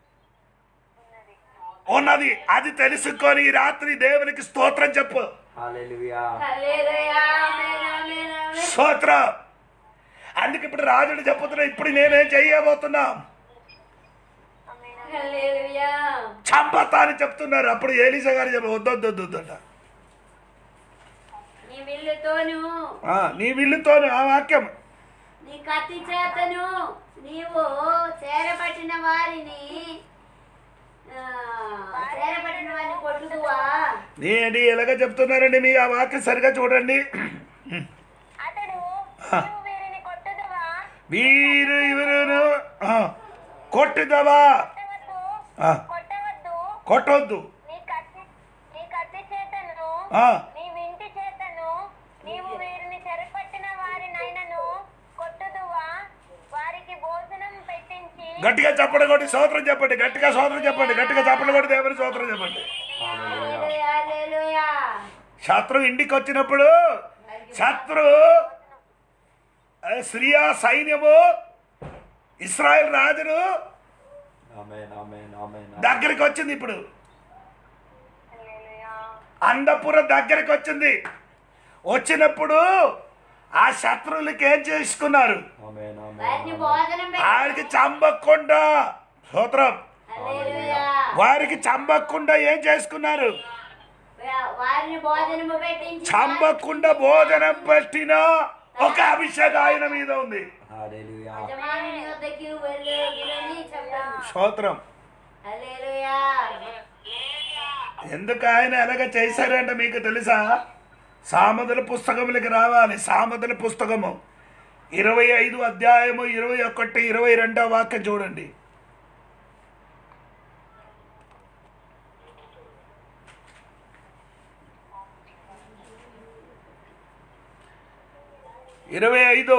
ఉన్నది అది తెలుసుకొని ఈ రాత్రి దేవునికి స్తోత్రం చెప్పు హల్లెలూయా హల్లెలూయా ఆమేన్ ఆమేన్ ఆమేన్ స్తోత్రం అందుకే ఇప్పుడు రాజుడు చెప్పుతున్నా ఇప్పుడు నేనేం చెయ్యబోతున్నా హల్లెలూయా చంపతా అని చెప్తున్నారు అప్పుడు ఏలీసా గారు చెప్ప వద్దొద్దొద్దంట నీ విల్లుతోను నీ విల్లుతోను ఆ వాక్యం నీ కత్తి చేతను నీవు చేరబట్టిన వారిని ఆ, చేరబట్టిన వారిని కొట్టుదువా నేను ఎలాగ చెప్తున్నారండి మీ ఆ వాక్యం సరిగా చూడండి అతడు నీవు వీరిని కొట్టుదువా వీరు ఇవరును ఆ, కొట్టుదవా కొట్టవద్దు ఆ, కొట్టవద్దు కొట్టొద్దు నీ కత్తి నీ కత్తి చేతను ఆ, నీ వింటి చేతను నీవు వీరిని చెరపట్టిన వారినైనను కొట్టుదువా వారికి భోజనం పెట్టించి గట్టిగా చప్పటి కొట్టి సోత్రం చెప్పండి గట్టిగా సోత్రం చెప్పండి గట్టిగా చప్పటి కొట్టి దేవుని సోత్రం చెప్పండి హల్లెలూయా హల్లెలూయా శత్రు ఇంటికి వచ్చినప్పుడు శత్రు ఆ, సిరియా సైన్యము ఇస్రాయల్ రాజును ఆమేన్ ఆమేన్ ఆమేన్ దగ్గరికి వచ్చింది ఇప్పుడు హల్లెలూయా. అందపురం దగ్గరికి వచ్చింది వచ్చినప్పుడు ఆ శత్రువులకి ఏం చేసుకున్నారు ఆమేన్ వారిని ఆమేన్ భోజనం పెట్టి వారికి చంపకుండా సూత్రం హల్లెలూయా వారికి చంపకుండా ఏం చేసుకున్నారు వారిని భోజనము పెట్టించి చంపకుండా భోజనం పెట్టిన ఒక అభిషేకం ఆయన మీద ఉంది హల్లెలూయా యజమానుని యొద్దకి వెళ్ళేదని చెప్పాను స్తోత్రం హల్లెలూయా ఎందుకు ఆయన ఎలాగ చేశారంటే మీకు తెలుసా సామదుల పుస్తకములకి రావాలి సామదుల పుస్తకము ఇరవై ఐదు అధ్యాయము ఇరవై ఒకటి ఇరవై రెండో వాక్యం చూడండి ఇరవై ఐదు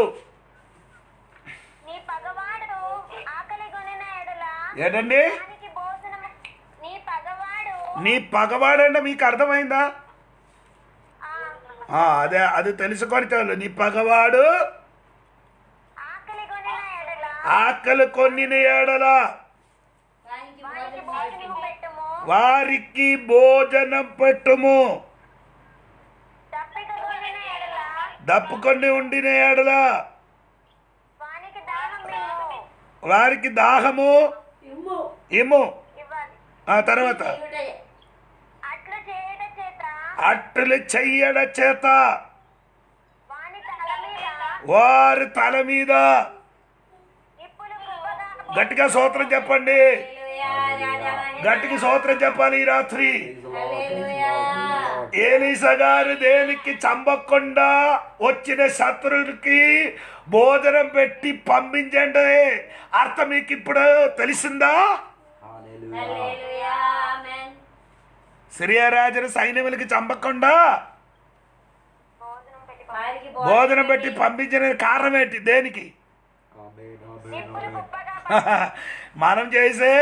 నీ పగవాడు ఆకలి కొనిన ఎడల ఏంటండి దానికి భోజనం నీ పగవాడు నీ పగవాడంటే మీకు అర్థమైందా ఆ, ఆ, అదే అది తెలుసుకొని చాలు నీ పగవాడు ఆకలి కొనిన ఎడల ఆకలి కొన్నిన ఏడల దానికి వారికి భోజనం భోజనం పెట్టుము వారికి భోజనం పెట్టుము దప్పిక కొనిన ఎడల దప్పుకొని ఉండిన ఏడల వానికి దాహం మిమ్ము వారికి దాహము ఇమ్ము ఇము ఇవ్వాలి ఆ తర్వాత చేయుటే. అట్లా చేయట చేత అట్టలు చెయ్యడ చేత వాని తల మీద వారి తల మీద నిప్పులు కుప్పగా గట్టిగా సూత్రం చెప్పండి హల్లెలూయా రాజమహేశ్వర. గట్టిగా సూత్రం చెప్పాలి ఈ రాత్రి హల్లెలూయా ఏలీస గారు దేనికి చంపకుండా వచ్చిన శత్రువులకి భోజనం పెట్టి పంపించండి అర్థం మీకు ఇప్పుడు తెలిసిందా హల్లెలూయా హల్లెలూయా ఆమేన్ సిరియారాజుల సైన్యములకి చంపకుండా భోజనం పెట్టి వారికి భోజనం పెట్టి పంపించిన కారణం ఏంటి దేనికి ఆమేన్ నిప్పులు ఆమేన్ కుప్పగా మనం చేసే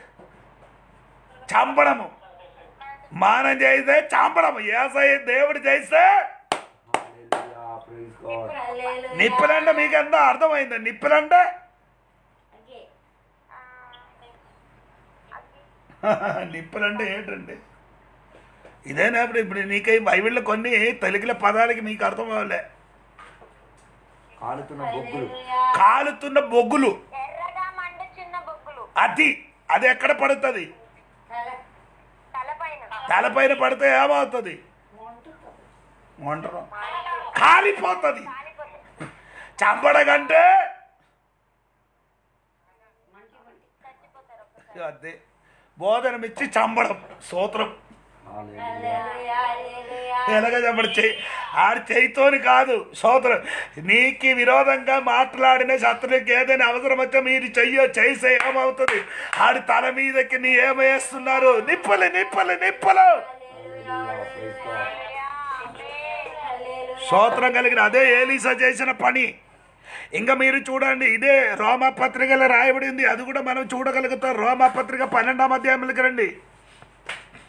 చంపడము మనం చేస్తే చంపడము ఏసై దేవుడు చేస్తే హల్లెలూయా ప్రైజ్ గాడ్ హల్లెలూయా నిప్పులంటే మీకు ఎంత అర్థమైంది నిప్పులంటే ఓకే. నిప్పులంటే ఏంటండి ఇదేనా ఇప్పుడు ఇప్పుడు నీకై బైబిల్లో కొన్ని తెలుగుల పదాలకి మీకు అర్థం అవ్వలే కాలుతున్న బొగ్గులు హల్లెలూయా కాలుతున్న బొగ్గులు ఎర్రగా మండుచున్న బొగ్గులు అది అది ఎక్కడ పడుతుంది తల తలపైన తలపైన పడితే ఏమవుతుంది వంటరం కాలిపోతుంది కాలిపోతుంది చంపడకంటే చచ్చిపోతారు అదే బోధనం ఇచ్చి చంపడం సూత్రం హల్లెలూయా హల్లెలూయా హల్లెలూయా ఎలాగ చెప్పడు చెయ్యి ఆడి చేయితోని కాదు సోదరు నీకు విరోధంగా మాట్లాడిన శత్రువుకి ఏదైనా అవసరం వస్తే మీరు చెయ్యో చేసే ఏమవుతుంది ఆడి తల మీదకి నీ ఏమేస్తున్నారు నిప్పులు నిప్పులు నిప్పులు హల్లెలూయా ప్రైజ్ గాడ్ హల్లెలూయా స్తోత్రం కలిగిన అదే ఏలీసా చేసిన పని ఇంకా మీరు చూడండి ఇదే రోమా పత్రికలో రాయబడింది అది కూడా మనం చూడగలుగుతాం రోమా పత్రిక పన్నెండాం అధ్యాయంలోకి రండి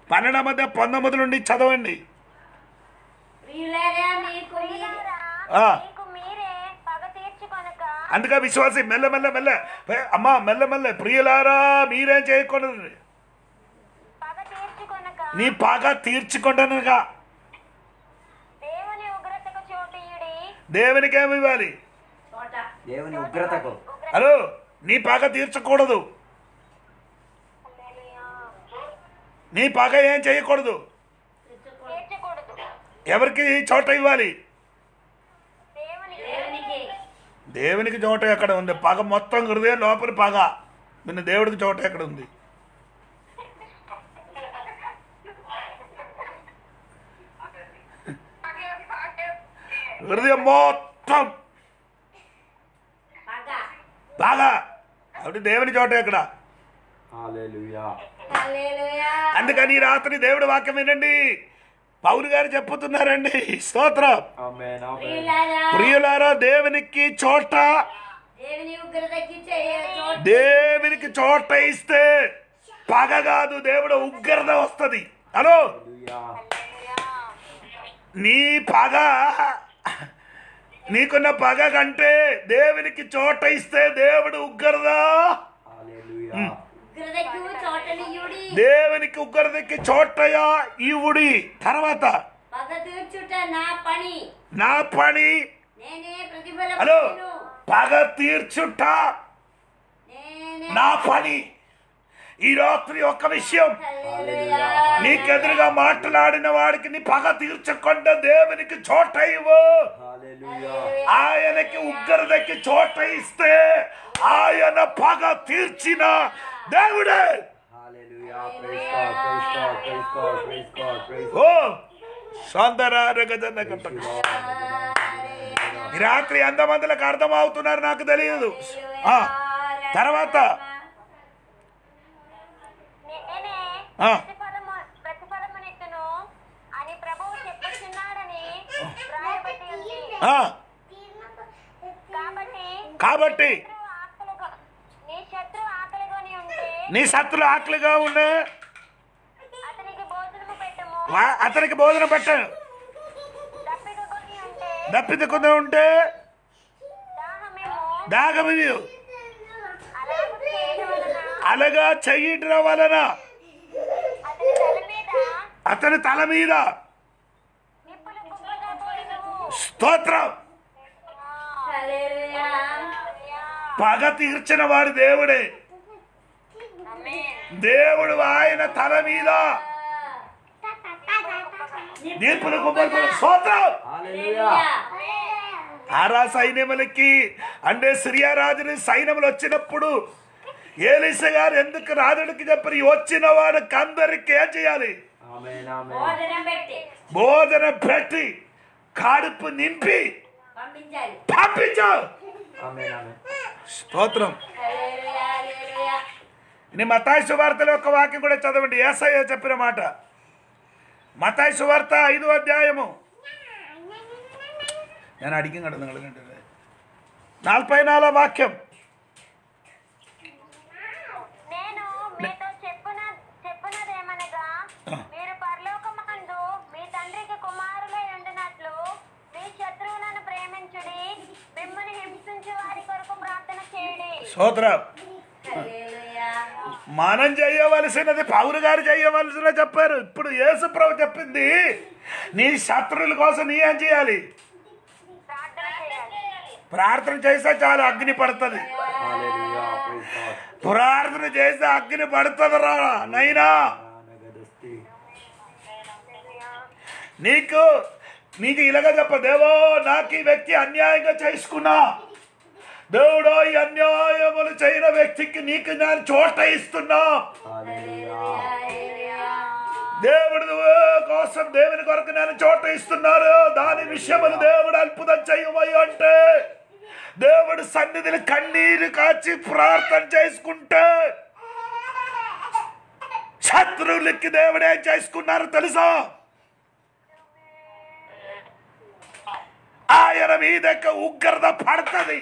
పన్నెండు మధ్య పంతొమ్మిది నుండి చదవండి ప్రియులారా మీకు మీరు ప్రియులారా, ఆ. మీకు మీరే పగ తీర్చుకొనక అందుకే విశ్వాసి మెల్ల మెల్ల మెల్ల ఏ, అమ్మా మెల్ల మెల్ల ప్రియులారా మీరేం చేయకూడదు పగ తీర్చుకొనక నీ పగ తీర్చుకుంటానుగా దేవుని ఉగ్రతకు చోటీయుడి దేవునికి ఏమి ఇవ్వాలి చోట దేవుని ఉగ్రతకు హలో నీ పగ తీర్చకూడదు హల్లెలూయా. నీ పగ ఏం చేయకూడదు తీర్చకూడదు ఎవరికి చోట ఇవ్వాలి దేవుని దేవునికి దేవునికి చోట ఎక్కడ ఉంది పగ మొత్తం హృదయం లోపల పగ నిన్న దేవుడికి చోట ఎక్కడ ఉంది హృదయం మొత్తం పగ బాగా అప్పుడు దేవుని చోట ఎక్కడ హల్లెలూయా హల్లెలూయా అందుకని ఈ రాత్రి దేవుడి వాక్యం వినండి పౌరు గారు చెప్పుతున్నారండి స్తోత్రం ఆమేన్ ఆమేన్ ప్రియులారా ప్రియులారా దేవునికి చోట దేవుని ఉగ్రతకి చేయ చోట దేవునికి చోట ఇస్తే పగ కాదు దేవుడు ఉగ్రత వస్తుంది హలో హల్లెలూయా నీ పగ నీకున్న పగ కంటే దేవునికి చోట ఇస్తే దేవుడు ఉగ్రత హల్లెలూయా ఉగ్రతకు చోటనియుడి దేవునికి ఉగ్రతకి చోటయా ఈవుడి తర్వాత పగ తీర్చుట నా పని నా పని నేనే ప్రతిఫలం హలో పొందును. పగ తీర్చుట నేనే నా పని ఈ రాత్రి ఒక్క విషయం హల్లెలూయా. నీకెదురుగా మాట్లాడిన వాడికి నీ పగ తీర్చకుండా దేవునికి చోట ఇవ్వు హల్లెలూయా ఆయనకి ఉగ్రతకి చోట ఇస్తే ఆయన పగ తీర్చిన దేవుడే hallelujah praise God praise God praise God praise God praise ఓ సౌందర్యగదన్న కట్ట ఈ రాత్రి ఎంతమందిలకు అర్థమవుతున్నారు నాకు తెలియదు ఆ, తర్వాత నేనే ఆ. ప్రతిఫలము ప్రతిఫలమునెత్తును అని ప్రభువు చెప్పుచున్నాడని రాయబట్టి ఉంది ఆ, కాబట్టి కాబట్టి శత్రువు ఆకలిగా నీ శత్రువు ఆకలిగొని ఉంటే నీ సత్తులు ఆకలిగా ఉండే అతనికి భోజనము పెట్టము వా- అతనికి భోజనం పెట్టాను దప్పికకొని ఉంటే దప్పితకుండా ఉంటే దాహమేమో దాగమి అలాగు చేయడం వలన అలాగా చెయ్యటం వలన అతని తల మీద అతని తల మీద నిప్పులు కుప్పగా పోయినవు స్తోత్రం హల్లెలూయా. పగ తీర్చిన వాడు దేవుడే దేవుడు ఆయన తల మీద నిప్పులు కుప్పలు స్తోత్రం హల్లెలూయా ఆరా సైన్యములకి అంటే సిరియా రాజుని సైన్యములు వచ్చినప్పుడు ఏలిస గారు ఎందుకు రాజుడికి చెప్పి వచ్చిన వాడికి అందరికి ఏం చేయాలి ఆమేన్ ఆమేన్ భోజనం పెట్టి బోధన పెట్టి కడుపు నింపి పంపించాలి పంపించు ఆమేన్ ఆమేన్ స్తోత్రం హల్లెలూయా, హల్లెలూయా. ఇది మతాయి సువార్తలో ఒక వాక్యం కూడా చదవండి ఏసయ్య చెప్పిన మాట మతాయి సువార్త ఐదు అధ్యాయము ഞാൻ അടിക്കും കിടന്ന് കളഞ്ഞിട്ടില്ലേ നാൽപ്പതിനാലാം വാക്യം నేను మీతో చెప్పున చెప్పునదేమనగా మీరు పరలోకమందు మీ తండ్రికి కుమారులై ఉండినట్లు మీ శత్రువులను ప్రేమించుడి మిమ్మల్ని హింసించే వారి కొరకు ప్రార్థన చేయుడి సోదరం హల్లెలూయా. మనం చేయవలసినది పౌరు గారు చేయవలసిన చెప్పారు ఇప్పుడు యేసు ప్రభు చెప్పింది నీ శత్రువుల కోసం నీ ఏం చేయాలి ప్రార్థన చేయాలి ప్రార్థన చేస్తే చాలు అగ్ని పడుతుంది హల్లెలూయా ప్రైజ్ గాడ్ ప్రార్థన చేస్తే అగ్ని పడుతుంది రా నైనా నగదస్తి నీకు నీకు ఇలాగ చెప్ప దేవో నాకు ఈ వ్యక్తి అన్యాయంగా చేసుకున్నా దేవుడో ఈ అన్యాయములు చేయని వ్యక్తికి నీకు నేను చోట ఇస్తున్నా హల్లెలూయా హల్లెలూయా. దేవుడు కోసం దేవుని కొరకు నేను చోట ఇస్తున్నాను దాని విషయములు దేవుడు అద్భుతం చేయమయ్య అంటే దేవుడు సన్నిధిని కన్నీరు కాచి ప్రార్థన చేసుకుంటే శత్రువులకి దేవుడు ఏం చేసుకున్నారు తెలుసా ఆయన మీదకి ఉగ్రత పడుతుంది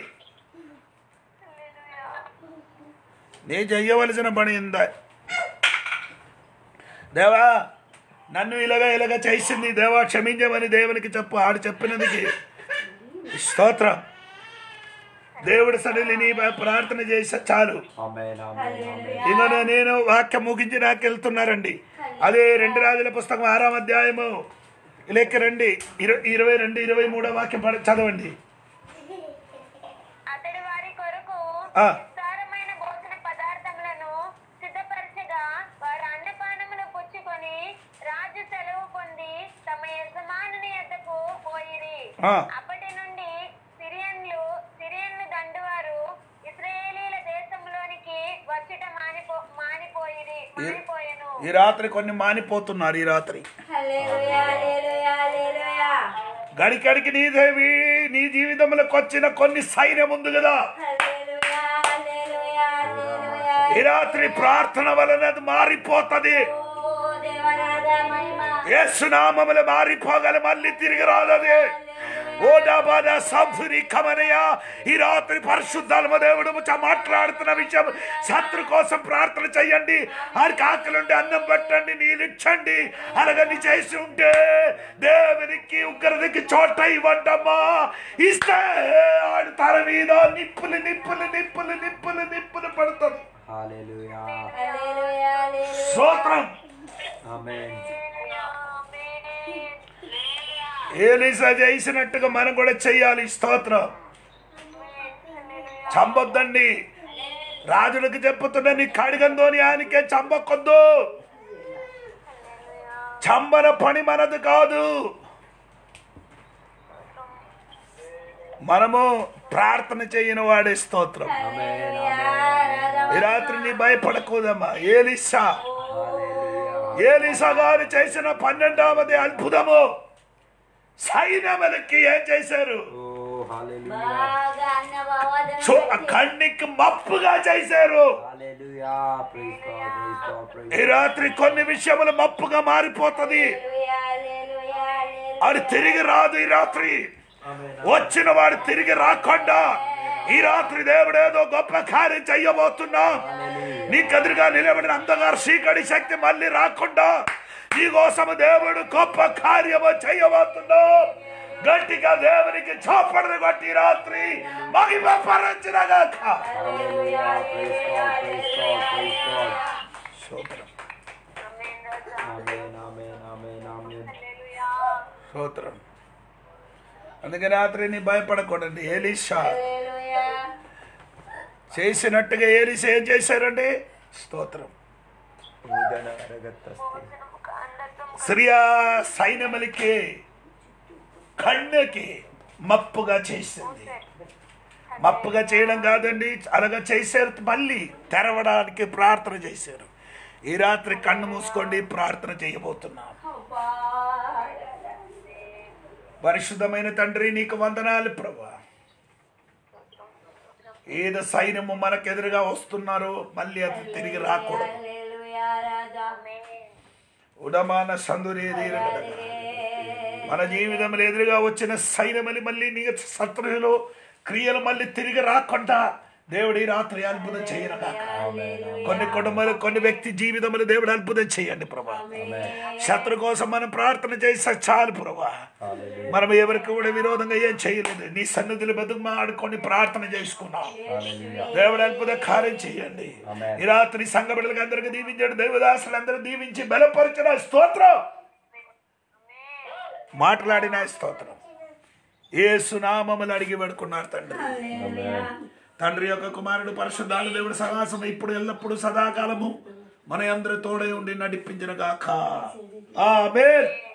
నీ చెయ్యవలసిన పని ఇందా దేవా నన్ను ఇలాగ ఇలాగ చేసింది దేవా క్షమించమని దేవునికి చెప్పు ఆడు చెప్పినదికి స్తోత్రం దేవుడి సన్నిధిని నీ ప్రార్థన చేసా చాలు Amen. Amen. Amen. ఇదిగో నేను వాక్యం ముగించి నాకు వెళ్తున్నారండి అదే రెండు రాజుల పుస్తకం ఆరాం అధ్యాయము లెక్క రండి ఇరవై ఇరవై రెండు ఇరవై మూడో వాక్యం పడ- చదవండి అతడు వారి కొరకు ఆ. విస్తారమైన భోజన పదార్థములను సిద్ధపరచగా వారు అన్నపానములు పుచ్చుకొని రాజు సెలవు పొంది తమ యజమానుని యొద్దకు పోయిరి ఆ. అప్పటి నుండి సిరియన్లు సిరియన్లు దండువారు ఇస్రాయేలీల దేశంలోనికి వచ్చుట మానిపో మానిపోయిరి మానిపోయెను ఈ రాత్రి కొన్ని మానిపోతున్నారు ఈ రాత్రి హల్లెలూయా హల్లెలూయా హల్లెలూయా గడికడికి నీ దేవి నీ జీవితంలోకి వచ్చిన కొన్ని సైన్యం ఉంది కదా హల్లెలూయా హల్లెలూయా హల్లెలూయా ఈ రాత్రి ప్రార్థన వలన అది మారిపోతుంది ఓ దేవరాజా మహిమ ఏసునామములు మారిపోగల మళ్ళీ తిరిగి రాదది ఓ డాబాద సంఫురి కమనయ ఈ రాత్రి పరిశుద్ధాత్మ దేవుడు ముచ్చ మాట్లాడుతున్న విషయం శత్రు కోసం ప్రార్థన చెయ్యండి ఆడికి ఆకలుండి అన్నం పెట్టండి నీళ్ళు ఇచ్చండి అలాగని చేసి ఉంటే దేవునికి ఉగ్రదికి చోట ఇవ్వండమ్మా ఇస్తే ఆడి తల మీద నిప్పులు నిప్పులు నిప్పులు నిప్పులు నిప్పులు పడుతుంది Hallelujah. హల్లెలూయా హల్లెలూయా స్తోత్రం Amen. ఏలిసా చేసినట్టుగా మనం కూడా చెయ్యాలి స్తోత్రం చంపొద్దండి రాజులకు చెప్పుతున్న నీ కడిగందోని ఆయనకే చంపకొద్దు చంబన పని మనది కాదు మనము ప్రార్థన చేయని వాడే స్తోత్రం ఈ రాత్రి నీ భయపడకూడమ్మా ఏలిసా Hallelujah. ఏలిసా గారు చేసిన పన్నెండవది అద్భుతము సైన్యములకి ఏం చేశారు Oh, hallelujah. బాగా అన్న బావాదన సో ఆ కన్నికి మప్పుగా చేశారు Hallelujah. Praise God. Praise God. Praise ఈ రాత్రి కొన్ని విషయములు మప్పుగా మారిపోతుంది హల్లెలూయా హల్లెలూయా హల్లెలూయా అది తిరిగి రాదు ఈ రాత్రి Amen. వచ్చిన వాడు తిరిగి రాకుండా ఈ రాత్రి దేవుడు ఏదో గొప్ప కార్యం చెయ్యబోతున్నా నీకు ఎదురుగా నిలబడిన అంధగారు చీకటి శక్తి మళ్ళీ రాకుండా నీ కోసం దేవుడు గొప్ప కార్యము చెయ్యబోతున్నా గట్టిగా దేవునికి చోపడను కొట్టి ఈ రాత్రి మహిమ పరచినగాక Hallelujah. Praise God. Praise God. Praise God. స్తోత్రం Amen. Amen. Amen. Amen. స్తోత్రం అందుకే రాత్రి నీ భయపడకూడదు ఏలీషా హల్లెలూయా చేసినట్టుగా ఏలిసా ఏం చేశారండి స్తోత్రం నూతన అరగత్తస్తి. సిరియా సైన్యములకి కన్నుకి మప్పుగా చేసింది మప్పుగా చేయడం కాదండి అలాగా చేశారు మళ్ళీ తెరవడానికి ప్రార్థన చేశారు ఈ రాత్రి కన్ను మూసుకోండి ప్రార్థన చేయబోతున్నాం అబ్బా పరిశుద్ధమైన తండ్రి నీకు వందనాలు ప్రభా ఏదో సైన్యము మనకెదురుగా వస్తున్నారో మళ్ళీ అది తిరిగి రాకూడదు హల్లెలూయా రాజా ఉడమాన సందురేది మన జీవితంలో ఎదురుగా వచ్చిన సైన్యమని మళ్ళీ నీ శత్రువులు క్రియలు మళ్ళీ తిరిగి రాకుండా దేవుడు ఈ రాత్రి అద్భుతం చేయను కొన్ని కుటుంబాలు కొన్ని వ్యక్తి జీవితంలో దేవుడు అద్భుతం చేయండి ప్రభా శత్రు కోసం మనం ప్రార్థన చేస్తే చాలు ప్రభా Hallelujah. మనం ఎవరికి కూడా విరోధంగా ఏం చేయలేదు నీ సన్నిధిలో బతుకు ఆడుకొని ప్రార్థన చేసుకున్నాం Hallelujah. దేవుడు అద్భుత కార్యం చేయండి Amen. ఈ రాత్రి సంఘ బిడ్డలకు అందరికి దీవించండి దేవదాసులు అందరూ దీవించి బలపరిచిన స్తోత్రం మాట్లాడిన స్తోత్రం ఏ సునామములు అడిగి పెడుకున్నారు తండ్రి Amen. తండ్రి యొక్క కుమారుడు పరిశుద్ధాలు దేవుడు సహాసం ఇప్పుడు ఎల్లప్పుడు సదాకాలము మన అందరి తోడే ఉండి నడిపించిన గాక ఆమేన్